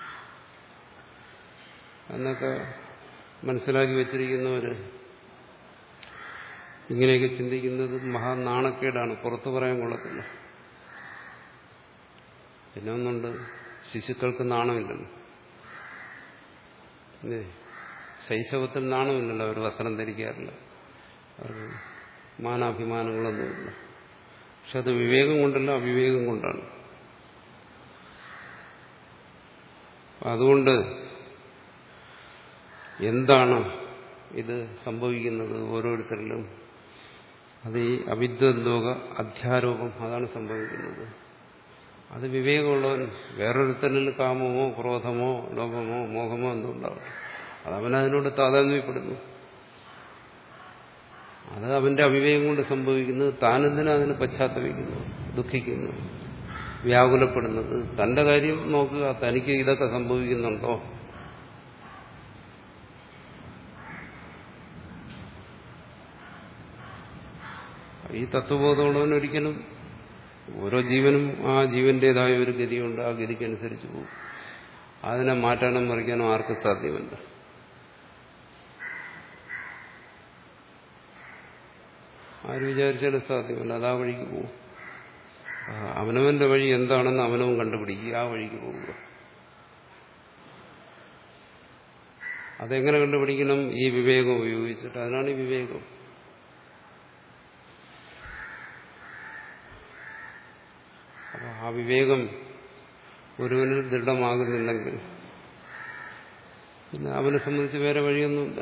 എന്നൊക്കെ മനസ്സിലാക്കി വച്ചിരിക്കുന്നവര് ഇങ്ങനെയൊക്കെ ചിന്തിക്കുന്നത് മഹാനാണക്കേടാണ് പുറത്തു പറയാൻ കൊള്ളത്തില്ല പിന്നെ ഒന്നുണ്ട് ശിശുക്കൾക്ക് നാണമില്ലല്ലോ ഇല്ലേ? ശൈശവത്തിൽ നാണമില്ലല്ലോ അവർ വസ്ത്രം ധരിക്കാറില്ല അവർക്ക് മാനാഭിമാനങ്ങളൊന്നുമില്ല പക്ഷെ അത് വിവേകം കൊണ്ടല്ല അവിവേകം കൊണ്ടാണ് അതുകൊണ്ട് എന്താണ് ഇത് സംഭവിക്കുന്നത് ഓരോരുത്തരിലും അത് ഈ അവിദ്വലോക അധ്യാരോപം അതാണ് സംഭവിക്കുന്നത് അത് വിവേകമുള്ളവൻ വേറൊരുത്തരിൽ കാമമോ ക്രോധമോ ലോകമോ മോഹമോ എന്തുണ്ടാവും അത് അവനതിനോട് താതാത്മ്യപ്പെടുന്നു അത് അവന്റെ അവിവേകം കൊണ്ട് സംഭവിക്കുന്നത് താനെന്തിനാ അതിന് പശ്ചാത്തപിക്കുന്നു ദുഃഖിക്കുന്നു വ്യാകുലപ്പെടുന്നത് തന്റെ കാര്യം നോക്കുക തനിക്ക് ഇതൊക്കെ സംഭവിക്കുന്നുണ്ടോ ഈ തത്വബോധമുള്ളവൻ ഒരിക്കലും ഓരോ ജീവനും ആ ജീവന്റേതായ ഒരു ഗതിയുണ്ട് ആ ഗതിക്കനുസരിച്ച് പോകും അതിനെ മാറ്റാനും മറിക്കാനും ആർക്കും സാധ്യമല്ല ആര് വിചാരിച്ചാലും സാധ്യമല്ല അത് ആ വഴിക്ക് പോകും ആ, അവനവന്റെ വഴി എന്താണെന്ന് അവനവൻ കണ്ടുപിടിക്കുക ആ വഴിക്ക് പോവുക അതെങ്ങനെ കണ്ടുപിടിക്കണം ഈ വിവേകം ഉപയോഗിച്ചിട്ട് അതിനാണ് ഈ വിവേകം അപ്പൊ ആ വിവേകം ഒരുവനിൽ ദൃഢമാകുന്നില്ലെങ്കിൽ പിന്നെ അവനെ സംബന്ധിച്ച് വേറെ വഴിയൊന്നുമില്ല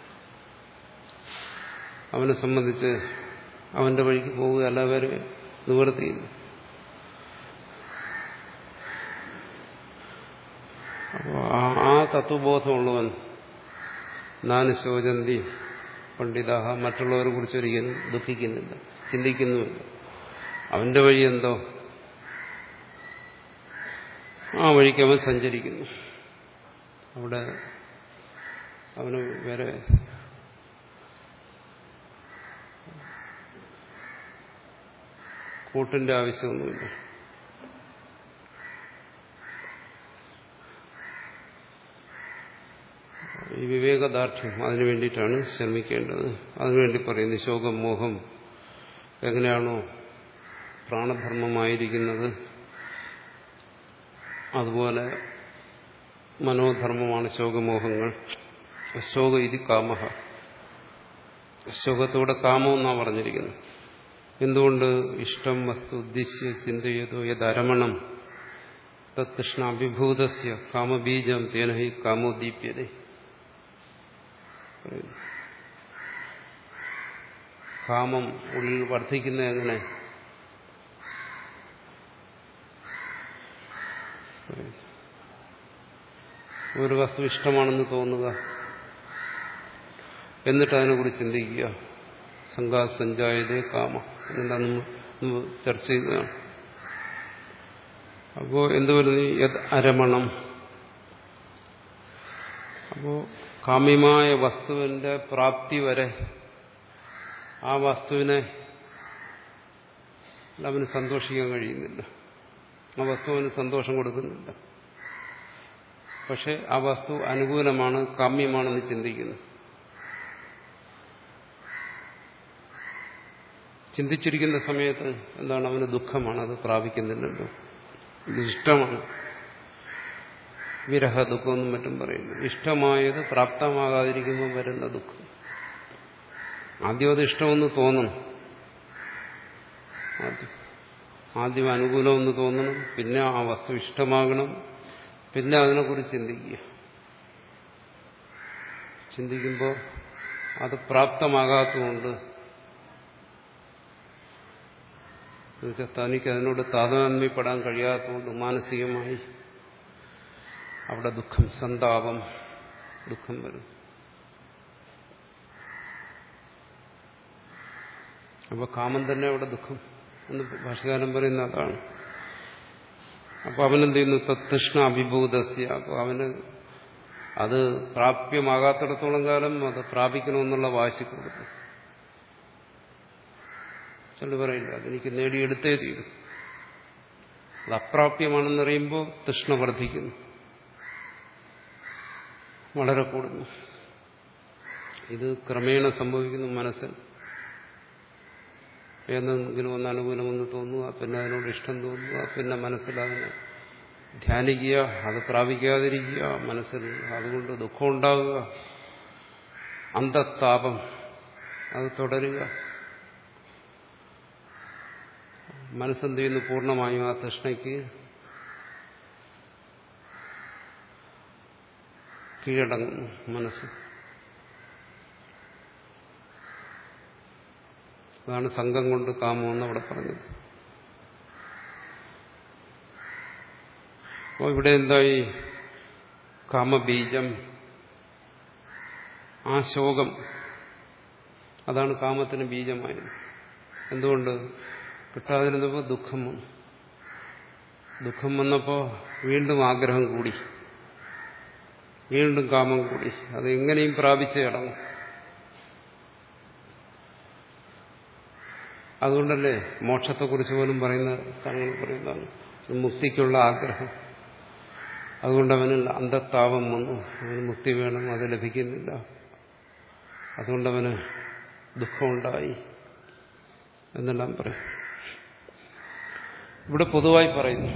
അവനെ സംബന്ധിച്ച് അവന്റെ വഴിക്ക് പോവുക അല്ല വേറെ നിവർത്തിയില്ല അപ്പോൾ ആ തത്വബോധമുള്ളവൻ നാന് ശോചന്തി പണ്ഡിതാഹ മറ്റുള്ളവരെ കുറിച്ച് ഒരിക്കലും ദുഃഖിക്കുന്നില്ല ചിന്തിക്കുന്നുമില്ല അവന്റെ വഴി എന്തോ ആ വഴിക്ക് അവൻ സഞ്ചരിക്കുന്നു അവിടെ അവന് വേറെ കൂട്ടിന്റെ ആവശ്യമൊന്നുമില്ല ഈ വിവേക തദാർത്ഥ്യം അതിനു വേണ്ടിയിട്ടാണ് ശ്രമിക്കേണ്ടത് അതിനുവേണ്ടി പറയുന്നു ശോകം മോഹം എങ്ങനെയാണോ പ്രാണധർമ്മമായിരിക്കുന്നത് അതുപോലെ മനോധർമ്മമാണ് ശോകമോഹങ്ങൾ ശോക ഇത് കാമഹ ശോകത്തോടെ കാമം എന്നാണ് പറഞ്ഞിരിക്കുന്നത് എന്തുകൊണ്ട് ഇഷ്ടം വസ്തു ഉദ്ദേശ്യ ചിന്തയതോ യഥരമണം തൃഷ്ണാഭിഭൂതസ്യ കാമബീജം തേന ഹി കാമോദീപ്യത കാമം ഉള്ളിൽ വർദ്ധിക്കുന്നത് എങ്ങനെ ഒരു വസ്തു ഇഷ്ടമാണെന്ന് തോന്നുക എന്നിട്ട് അതിനെക്കുറിച്ച് ചിന്തിക്കുക സംഘാസഞ്ചായതേ കാമ എന്നെല്ലാം നമ്മൾ ചർച്ച ചെയ്തതാണ് അപ്പോ എന്ത് വരുന്നു യത് അരമണം അപ്പോ കാമ്യമായ വസ്തുവിന്റെ പ്രാപ്തി വരെ ആ വസ്തുവിനെ അവന് സന്തോഷിക്കാൻ കഴിയുന്നില്ല ആ വസ്തുവിന് സന്തോഷം കൊടുക്കുന്നില്ല പക്ഷെ ആ വസ്തു അനുകൂലമാണ് കാമ്യമാണെന്ന് ചിന്തിക്കുന്നു ചിന്തിച്ചിരിക്കുന്ന സമയത്ത് എന്താണ് അവന് ദുഃഖമാണ് അത് പ്രാപിക്കുന്നില്ലല്ലോ ഇത് ഇഷ്ടമാണ് വിരഹ ദുഃഖമെന്നും മറ്റും പറയുന്നു ഇഷ്ടമായത് പ്രാപ്തമാകാതിരിക്കുമ്പോൾ വരുന്ന ദുഃഖം ആദ്യം അത് ഇഷ്ടമെന്ന് തോന്നണം ആദ്യം ആദ്യം അനുകൂലമെന്ന് തോന്നണം പിന്നെ ആ വസ്തു ഇഷ്ടമാകണം പിന്നെ അതിനെക്കുറിച്ച് ചിന്തിക്കുക ചിന്തിക്കുമ്പോൾ അത് പ്രാപ്തമാകാത്തതുകൊണ്ട് എന്നുവെച്ചാൽ തനിക്ക് അതിനോട് താതാത്മ്യപ്പെടാൻ കഴിയാത്തതുകൊണ്ട് മാനസികമായി അവിടെ ദുഃഖം സന്താപം ദുഃഖം വരും അപ്പൊ കാമം തന്നെ അവിടെ ദുഃഖം എന്ന് ഭാഷകാരൻ പറയുന്ന അതാണ് അപ്പൊ അവനെന്ത് ചെയ്യുന്നു തൃഷ്ണ അഭിഭൂതസ്യ അപ്പൊ അവന് അത് പ്രാപ്യമാകാത്തിടത്തോളം കാലം അത് പ്രാപിക്കണമെന്നുള്ള വാശി കൊടുക്കും ചില പറയില്ല അതെനിക്ക് നേടിയെടുത്തേ തീരും അത് അപ്രാപ്യമാണെന്നറിയുമ്പോൾ തൃഷ്ണ വർദ്ധിക്കുന്നു വളരെ കൂടുന്നു ഇത് ക്രമേണ സംഭവിക്കുന്നു മനസ്സിൽ ഏതെങ്കിലും ഒന്ന് അനുകൂലമെന്ന് തോന്നുക പിന്നെ അതിനോട് ഇഷ്ടം തോന്നുക പിന്നെ മനസ്സിൽ അതിനെ ധ്യാനിക്കുക അത് പ്രാപിക്കാതിരിക്കുക മനസ്സിൽ അതുകൊണ്ട് ദുഃഖം ഉണ്ടാവുക അന്തത്താപം അത് തുടരുക മനസ്സെന്ത് ചെയ്യുന്നു പൂർണ്ണമായും ആ തൃഷ്ണയ്ക്ക് കീഴടങ്ങുന്നു മനസ്സ് അതാണ് സംഘം കൊണ്ട് കാമമെന്ന് അവിടെ പറഞ്ഞത് അപ്പോൾ ഇവിടെ എന്തായി കാമബീജം ആ ശോകം അതാണ് കാമത്തിന് ബീജമായത് എന്തുകൊണ്ട് കിട്ടാതിരുന്നപ്പോൾ ദുഃഖം വന്നു ദുഃഖം വന്നപ്പോൾ വീണ്ടും ആഗ്രഹം കൂടി വീണ്ടും കാമം കൂടി അത് എങ്ങനെയും പ്രാപിച്ചേ അടങ്ങും അതുകൊണ്ടല്ലേ മോക്ഷത്തെക്കുറിച്ച് പോലും പറയുന്ന തങ്ങൾ പറയുന്നതാണ് മുക്തിക്കുള്ള ആഗ്രഹം അതുകൊണ്ട് അവനിൽ അന്ധത്താപം വന്നു അവന് മുക്തി വേണം അത് ലഭിക്കുന്നില്ല അതുകൊണ്ടവന് ദുഃഖമുണ്ടായി എന്നെല്ലാം പറയും ഇവിടെ പൊതുവായി പറയുന്നു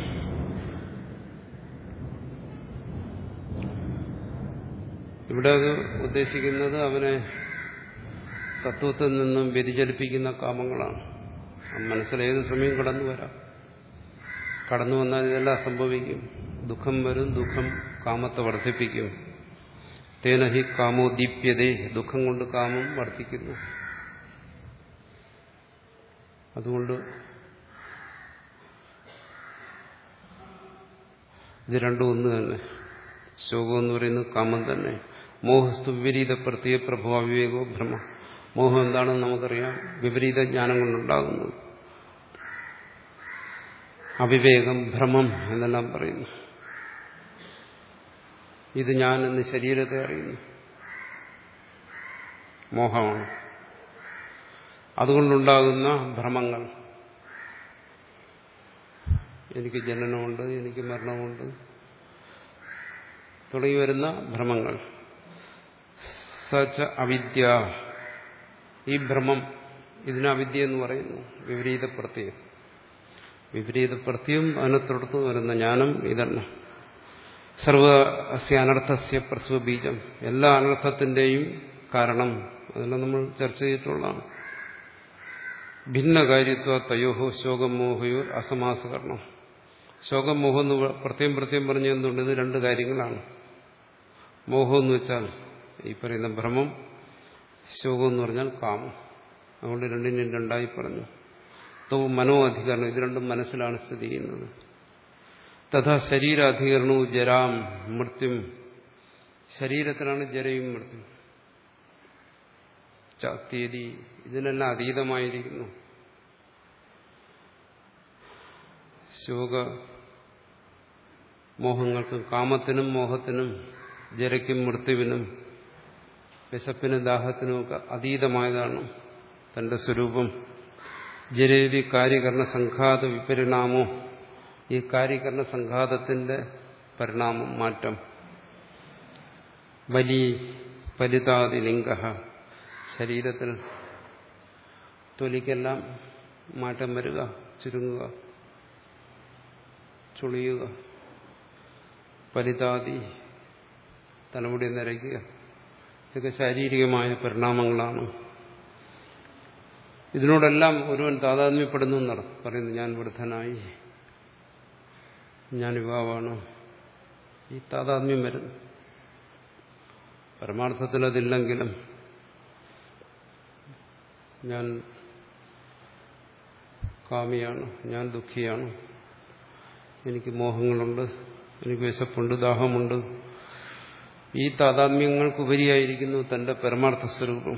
ഇവിടെ അത് ഉദ്ദേശിക്കുന്നത് അവനെ തത്വത്തിൽ നിന്നും വ്യതിചലിപ്പിക്കുന്ന കാമങ്ങളാണ് മനസ്സിൽ ഏത് സമയം കടന്നു വരാം കടന്നു വന്നാൽ ഇതെല്ലാം സംഭവിക്കും ദുഃഖം വരും ദുഃഖം കാമത്തെ വർദ്ധിപ്പിക്കും തേനഹി കാമോ ദീപ്യതേ ദുഃഖം കൊണ്ട് കാമം വർദ്ധിക്കുന്നു അതുകൊണ്ട് ഇത് രണ്ടും ഒന്ന് തന്നെ ശോകം എന്ന് പറയുന്നത് കാമം തന്നെ മോഹസ്തു വിപരീത പ്രത്യേക പ്രഭവ വിവേകോ ഭ്രമ മോഹം എന്താണെന്ന് നമുക്കറിയാം വിപരീത ജ്ഞാനം കൊണ്ടുണ്ടാകുന്നത് അവിവേകം ഭ്രമം എന്നെല്ലാം പറയുന്നു ഇത് ഞാൻ എന്ന് ശരീരത്തെ അറിയുന്നു മോഹമാണ് അതുകൊണ്ടുണ്ടാകുന്ന ഭ്രമങ്ങൾ എനിക്ക് ജനനമുണ്ട് എനിക്ക് മരണമുണ്ട് തുടങ്ങി വരുന്ന ഭ്രമങ്ങൾ സച്ച അവിദ്യ ഈ ഭ്രമം ഇതിന് അവിദ്യ എന്ന് പറയുന്നു വിപരീത പ്രത്യയം വിപരീത പ്രത്യയം അതിനടുത്ത് വരുന്ന ജ്ഞാനം ഇതന്നെ സർവ അസ്യ അനർത്ഥസ്യ പ്രസവ ബീജം എല്ലാ അനർത്ഥത്തിന്റെയും കാരണം അതെല്ലാം നമ്മൾ ചർച്ച ചെയ്തിട്ടുള്ളതാണ് ഭിന്ന കാര്യത്വ തയോഹോ ശോകമോഹയോർ അസമാസകരണം ശോകമോഹം എന്ന് പ്രത്യേകം പ്രത്യേകം പറഞ്ഞ എന്തുകൊണ്ട് ഇത് രണ്ട് കാര്യങ്ങളാണ് മോഹം എന്ന് വെച്ചാൽ ഈ പറയുന്ന ഭ്രമം ശോകം എന്ന് പറഞ്ഞാൽ കാമം അതുകൊണ്ട് രണ്ടിനും രണ്ടായി പറഞ്ഞു തോ മനോ അധികരണം ഇത് രണ്ടും മനസ്സിലാണ് സ്ഥിതി ചെയ്യുന്നത് തഥാ ശരീരാധികരണവും ജരാം മൃത്യും ശരീരത്തിലാണ് ജരയും മൃത്യു തീയതി ഇതിനെല്ലാം അതീതമായിരിക്കുന്നു ശോക മോഹങ്ങൾക്കും കാമത്തിനും മോഹത്തിനും ജരയ്ക്കും മൃത്യുവിനും വിശപ്പിനും ദാഹത്തിനുമൊക്കെ അതീതമായതാണ് തന്റെ സ്വരൂപം ജരേവി കാര്യകരണ സംഘാത വിപരിണാമോ ഈ കാര്യകരണ സംഘാതത്തിന്റെ പരിണാമം മാറ്റം വലി ഫലിതാതി ലിംഗ ശരീരത്തിൽ തൊലിക്കെല്ലാം മാറ്റം വരിക ചുരുങ്ങുക ചുളിയുക ഫലിതാതി തലമുടി നിറയ്ക്കുക ഇതൊക്കെ ശാരീരികമായ പരിണാമങ്ങളാണ് ഇതിനോടെല്ലാം ഒരുവൻ താതാത്മ്യപ്പെടുന്നു എന്നാണ് പറയുന്നു ഞാൻ വൃദ്ധനായി ഞാൻ യുവാവാണ് ഈ താതാത്മ്യം വരുന്നു പരമാർത്ഥത്തിൽ അതില്ലെങ്കിലും ഞാൻ കാമിയാണ് ഞാൻ ദുഃഖിയാണ് എനിക്ക് മോഹങ്ങളുണ്ട് എനിക്ക് വിശപ്പുണ്ട് ദാഹമുണ്ട് ഈ താതാത്മ്യങ്ങൾക്കുപരിയായിരിക്കുന്നു തന്റെ പരമാർത്ഥ സ്വരൂപം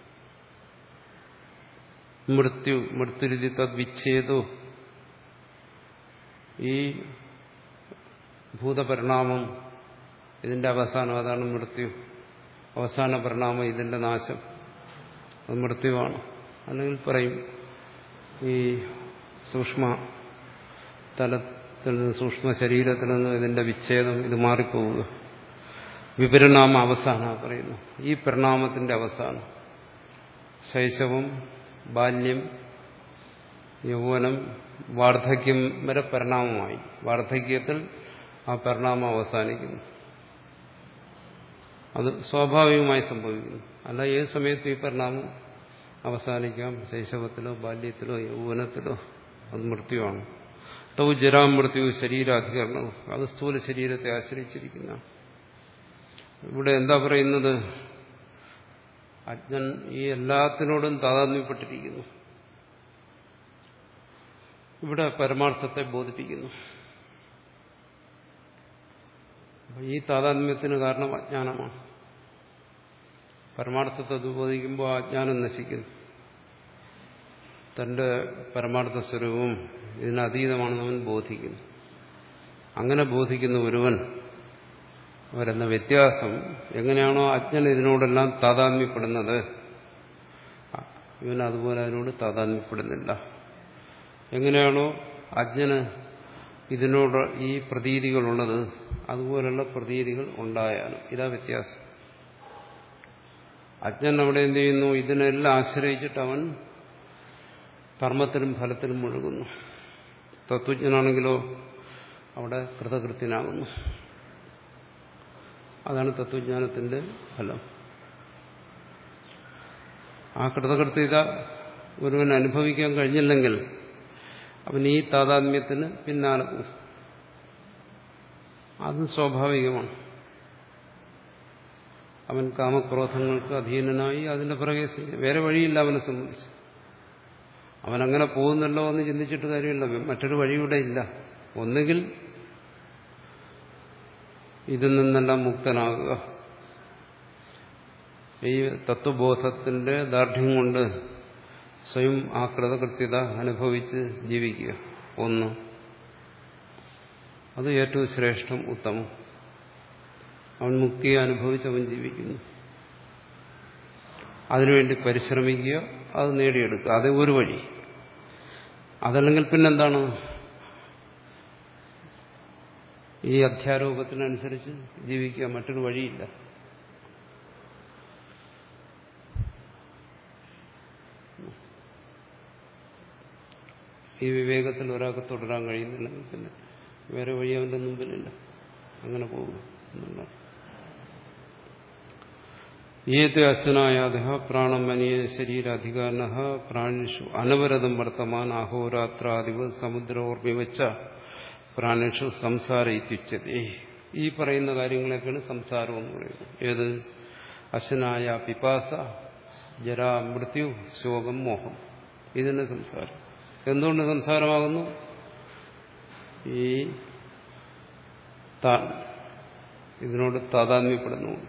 മൃത്യു മൃത്യുരുതി തദ്വിച്ഛേദോ ഈ ഭൂതപരിണാമം ഇതിന്റെ അവസാനം അതാണ് മൃത്യു അവസാന പരിണാമം ഇതിന്റെ നാശം അത് മൃത്യുവാണ് അല്ലെങ്കിൽ പറയും ഈ സൂക്ഷ്മ തലത്തിൽ നിന്ന് സൂക്ഷ്മ ശരീരത്തിൽ നിന്ന് ഇതിന്റെ വിച്ഛേദം ഇത് മാറിപ്പോവുക വിപരിണാമ അവസാന പറയുന്നു ഈ പരിണാമത്തിന്റെ അവസാനം ശൈശവം ബാല്യം യൗവനം വാർദ്ധക്യം വരെ പരിണാമമായി വാർദ്ധക്യത്തിൽ ആ പരിണാമം അവസാനിക്കുന്നു അത് സ്വാഭാവികമായി സംഭവിക്കുന്നു അല്ല ഏത് സമയത്തും ഈ പരിണാമം അവസാനിക്കാം ശൈശവത്തിലോ ബാല്യത്തിലോ യൗവനത്തിലോ അത് മൃത്യുവാണ് തൗ ജരാമൃത്യു ശരീരാധികരണവും അത് സ്ഥൂല ശരീരത്തെ ആശ്രയിച്ചിരിക്കുന്ന ഇവിടെ എന്താ പറയുന്നത് അജ്ഞൻ ഈ എല്ലാത്തിനോടും താതാത്മ്യപ്പെട്ടിരിക്കുന്നു ഇവിടെ പരമാർത്ഥത്തെ ബോധിപ്പിക്കുന്നു ഈ താതാത്മ്യത്തിന് കാരണം അജ്ഞാനമാണ് പരമാർത്ഥത്തെ ബോധിക്കുമ്പോൾ ആ അജ്ഞാനം നശിക്കുന്നു തന്റെ പരമാർത്ഥ സ്വരൂപം ഇതിനതീതമാണെന്ന് അവൻ ബോധിക്കുന്നു അങ്ങനെ ബോധിക്കുന്ന ഒരുവൻ വരുന്ന വ്യത്യാസം എങ്ങനെയാണോ അജ്ഞൻ ഇതിനോടെല്ലാം താതാത്മ്യപ്പെടുന്നത് ഇവൻ അതുപോലെ അതിനോട് താതാത്മ്യപ്പെടുന്നില്ല എങ്ങനെയാണോ അജ്ഞന് ഇതിനോട് ഈ പ്രതീതികളുള്ളത് അതുപോലുള്ള പ്രതീതികൾ ഉണ്ടായാലും ഇതാ വ്യത്യാസം അജ്ഞൻ അവിടെ എന്ത് ചെയ്യുന്നു ഇതിനെല്ലാം ആശ്രയിച്ചിട്ട് അവൻ കർമ്മത്തിലും ഫലത്തിലും മുഴുകുന്നു തത്വജ്ഞനാണെങ്കിലോ അവിടെ കൃതകൃത്യനാകുന്നു അതാണ് തത്വജ്ഞാനത്തിന്റെ ഫലം ആ കൃതകൃത്യത ഒരുവൻ അനുഭവിക്കാൻ കഴിഞ്ഞില്ലെങ്കിൽ അവൻ ഈ താതാത്മ്യത്തിന് പിന്നാലെ പോകും അതും സ്വാഭാവികമാണ് അവൻ കാമക്രോധങ്ങൾക്ക് അധീനനായി അതിന്റെ പിറകെ വേറെ വഴിയില്ല അവനെ സംബന്ധിച്ച് അവനങ്ങനെ പോകുന്നല്ലോ എന്ന് ചിന്തിച്ചിട്ട് കാര്യമില്ല മറ്റൊരു വഴിയുടെ ഇല്ല ഒന്നുകിൽ ഇതിൽ നിന്നെല്ലാം മുക്തനാകുക ഈ തത്വബോധത്തിന്റെ ദാർഢ്യം കൊണ്ട് സ്വയം ആ കൃതകൃത്യത അനുഭവിച്ച് ജീവിക്കുക ഒന്ന് അത് ഏറ്റവും ശ്രേഷ്ഠം ഉത്തമം അവൻ മുക്തിയെ അനുഭവിച്ച് അവൻ ജീവിക്കുന്നു അതിനുവേണ്ടി പരിശ്രമിക്കുക അത് നേടിയെടുക്കുക അത് ഒരു വഴി അതല്ലെങ്കിൽ പിന്നെന്താണ് ഈ അധ്യാരോപത്തിനനുസരിച്ച് ജീവിക്കുക മറ്റൊരു വഴിയില്ല ഈ വിവേകത്തിൽ ഒരാൾക്ക് തുടരാൻ കഴിയുന്നില്ലെങ്കിൽ പിന്നെ വേറെ വഴി അവന്റെ മുമ്പിലില്ല അങ്ങനെ പോകും എന്നുള്ള ഏത് അശ്വനായാദ പ്രാണം അനിയ ശരീരാധികാരണ പ്രാണിഷു അനവരതം വർത്തമാൻ അഹോരാത്രാദിവ സമുദ്രോർമ്മിവച്ച പ്രാണിഷു സംസാര ഇത്യുച്ചതേ ഈ പറയുന്ന കാര്യങ്ങളൊക്കെയാണ് സംസാരം എന്ന് പറയുന്നത് ഏത് അശ്വനായ പിപാസ ജരാ മൃത്യു ശോകം മോഹം ഇതിന് സംസാരം എന്തുകൊണ്ട് സംസാരമാകുന്നു ഈ താൻ ഇതിനോട് താതാത്മ്യപ്പെടുന്നുണ്ട്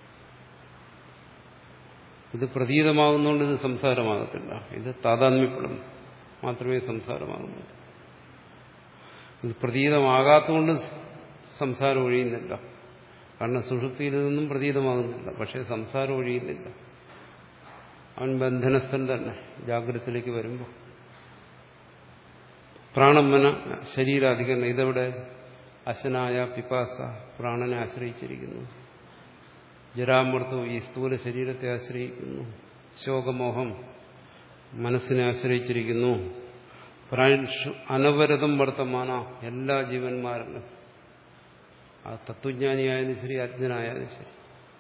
ഇത് പ്രതീതമാകുന്നതുകൊണ്ട് ഇത് സംസാരമാകത്തില്ല ഇത് താതാത്മ്യപ്പെടുന്നു മാത്രമേ സംസാരമാകുന്നുള്ളൂ ഇത് പ്രതീതമാകാത്തതുകൊണ്ട് സംസാരം ഒഴിയുന്നില്ല കാരണം സുഷുപ്തിയിൽ നിന്നും പ്രതീതമാകുന്നില്ല പക്ഷേ സംസാരം ഒഴിയുന്നില്ല അവൻ ബന്ധനസ്ഥൻ തന്നെ ജാഗ്രതത്തിലേക്ക് വരുമ്പോൾ പ്രാണമന ശരീരാധികരണം ഇതെവിടെ അശനായ പിപാസ പ്രാണനെ ആശ്രയിച്ചിരിക്കുന്നു ജരാമൃത്വം ഈ സ്ഥൂല ശരീരത്തെ ആശ്രയിക്കുന്നു ശോകമോഹം മനസ്സിനെ ആശ്രയിച്ചിരിക്കുന്നു പ്രാൻഷു അനവരതം വർത്തമാന എല്ലാ ജീവന്മാരിലും ആ തത്വജ്ഞാനിയായാലും ശരി അജ്ഞനായാലും ശരി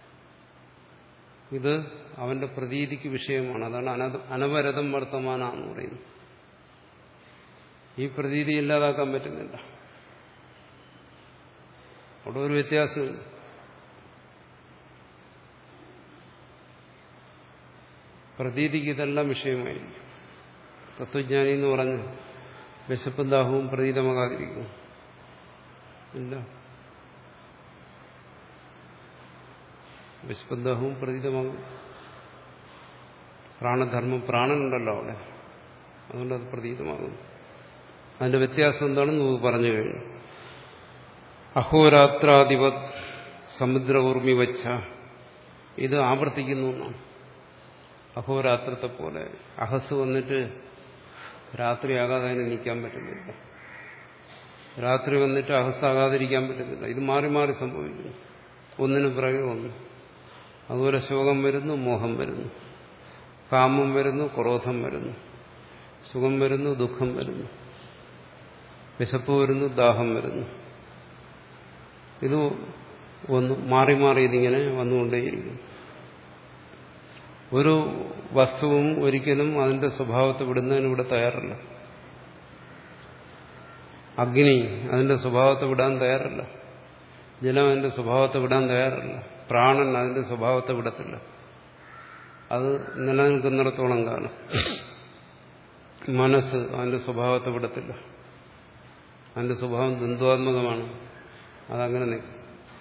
ഇത് അവന്റെ പ്രതീതിക്ക് വിഷയമാണ് അതാണ് അനവരതം വർത്തമാന എന്ന് പറയുന്നത് ഈ പ്രതീതി ഇല്ലാതാക്കാൻ പറ്റുന്നില്ല അവിടെ ഒരു വ്യത്യാസമുണ്ട് പ്രതീതിക്ക് ഇതെല്ലാം വിഷയമായിരിക്കും തത്വജ്ഞാനി എന്ന് പറഞ്ഞ് വിശപ്പും ദാഹവും പ്രതീതമാകാതിരിക്കും ഇല്ല വിശപ്പും ദാഹവും പ്രതീതമാകും പ്രാണധർമ്മം പ്രാണനുണ്ടല്ലോ അവിടെ അതുകൊണ്ട് അത് പ്രതീതമാകുന്നു അതിന്റെ വ്യത്യാസം എന്താണെന്ന് നമുക്ക് പറഞ്ഞു കഴിഞ്ഞു അഹോരാത്രാധിപത് സമുദ്ര ഊർമി വച്ച ഇത് ആവർത്തിക്കുന്നു എന്നാണ് അഹോരാത്രത്തെ പോലെ അഹസ് വന്നിട്ട് രാത്രിയാകാതെ അതിന് നിൽക്കാൻ പറ്റുന്നില്ല രാത്രി വന്നിട്ട് അഹസ്സാകാതിരിക്കാൻ പറ്റുന്നില്ല ഇത് മാറി മാറി സംഭവിക്കുന്നു ഒന്നിനു പിറകെ ഒന്ന് അതുപോലെ ശോകം വരുന്നു മോഹം വരുന്നു കാമം വരുന്നു ക്രോധം വരുന്നു സുഖം വരുന്നു ദുഃഖം വരുന്നു വിശപ്പ് വരുന്നു ദാഹം വരുന്നു ഇത് ഒന്ന് മാറി മാറി ഇതിങ്ങനെ വന്നുകൊണ്ടേയിരിക്കും ഒരു വസ്തുവും ഒരിക്കലും അതിന്റെ സ്വഭാവത്തെ വിടുന്നതിന് ഇവിടെ തയ്യാറല്ല അഗ്നി അതിന്റെ സ്വഭാവത്തെ വിടാൻ തയ്യാറല്ല ജലം അതിന്റെ സ്വഭാവത്തെ വിടാൻ തയ്യാറല്ല പ്രാണൻ അതിന്റെ സ്വഭാവത്തെ വിടത്തില്ല അത് നിലനിൽക്കുന്നിടത്തോളം കാലം മനസ്സ് അതിന്റെ സ്വഭാവത്തെ വിടത്തില്ല അതിന്റെ സ്വഭാവം ദ്വന്ദ്വാത്മകമാണ് അതങ്ങനെ നിൽക്കും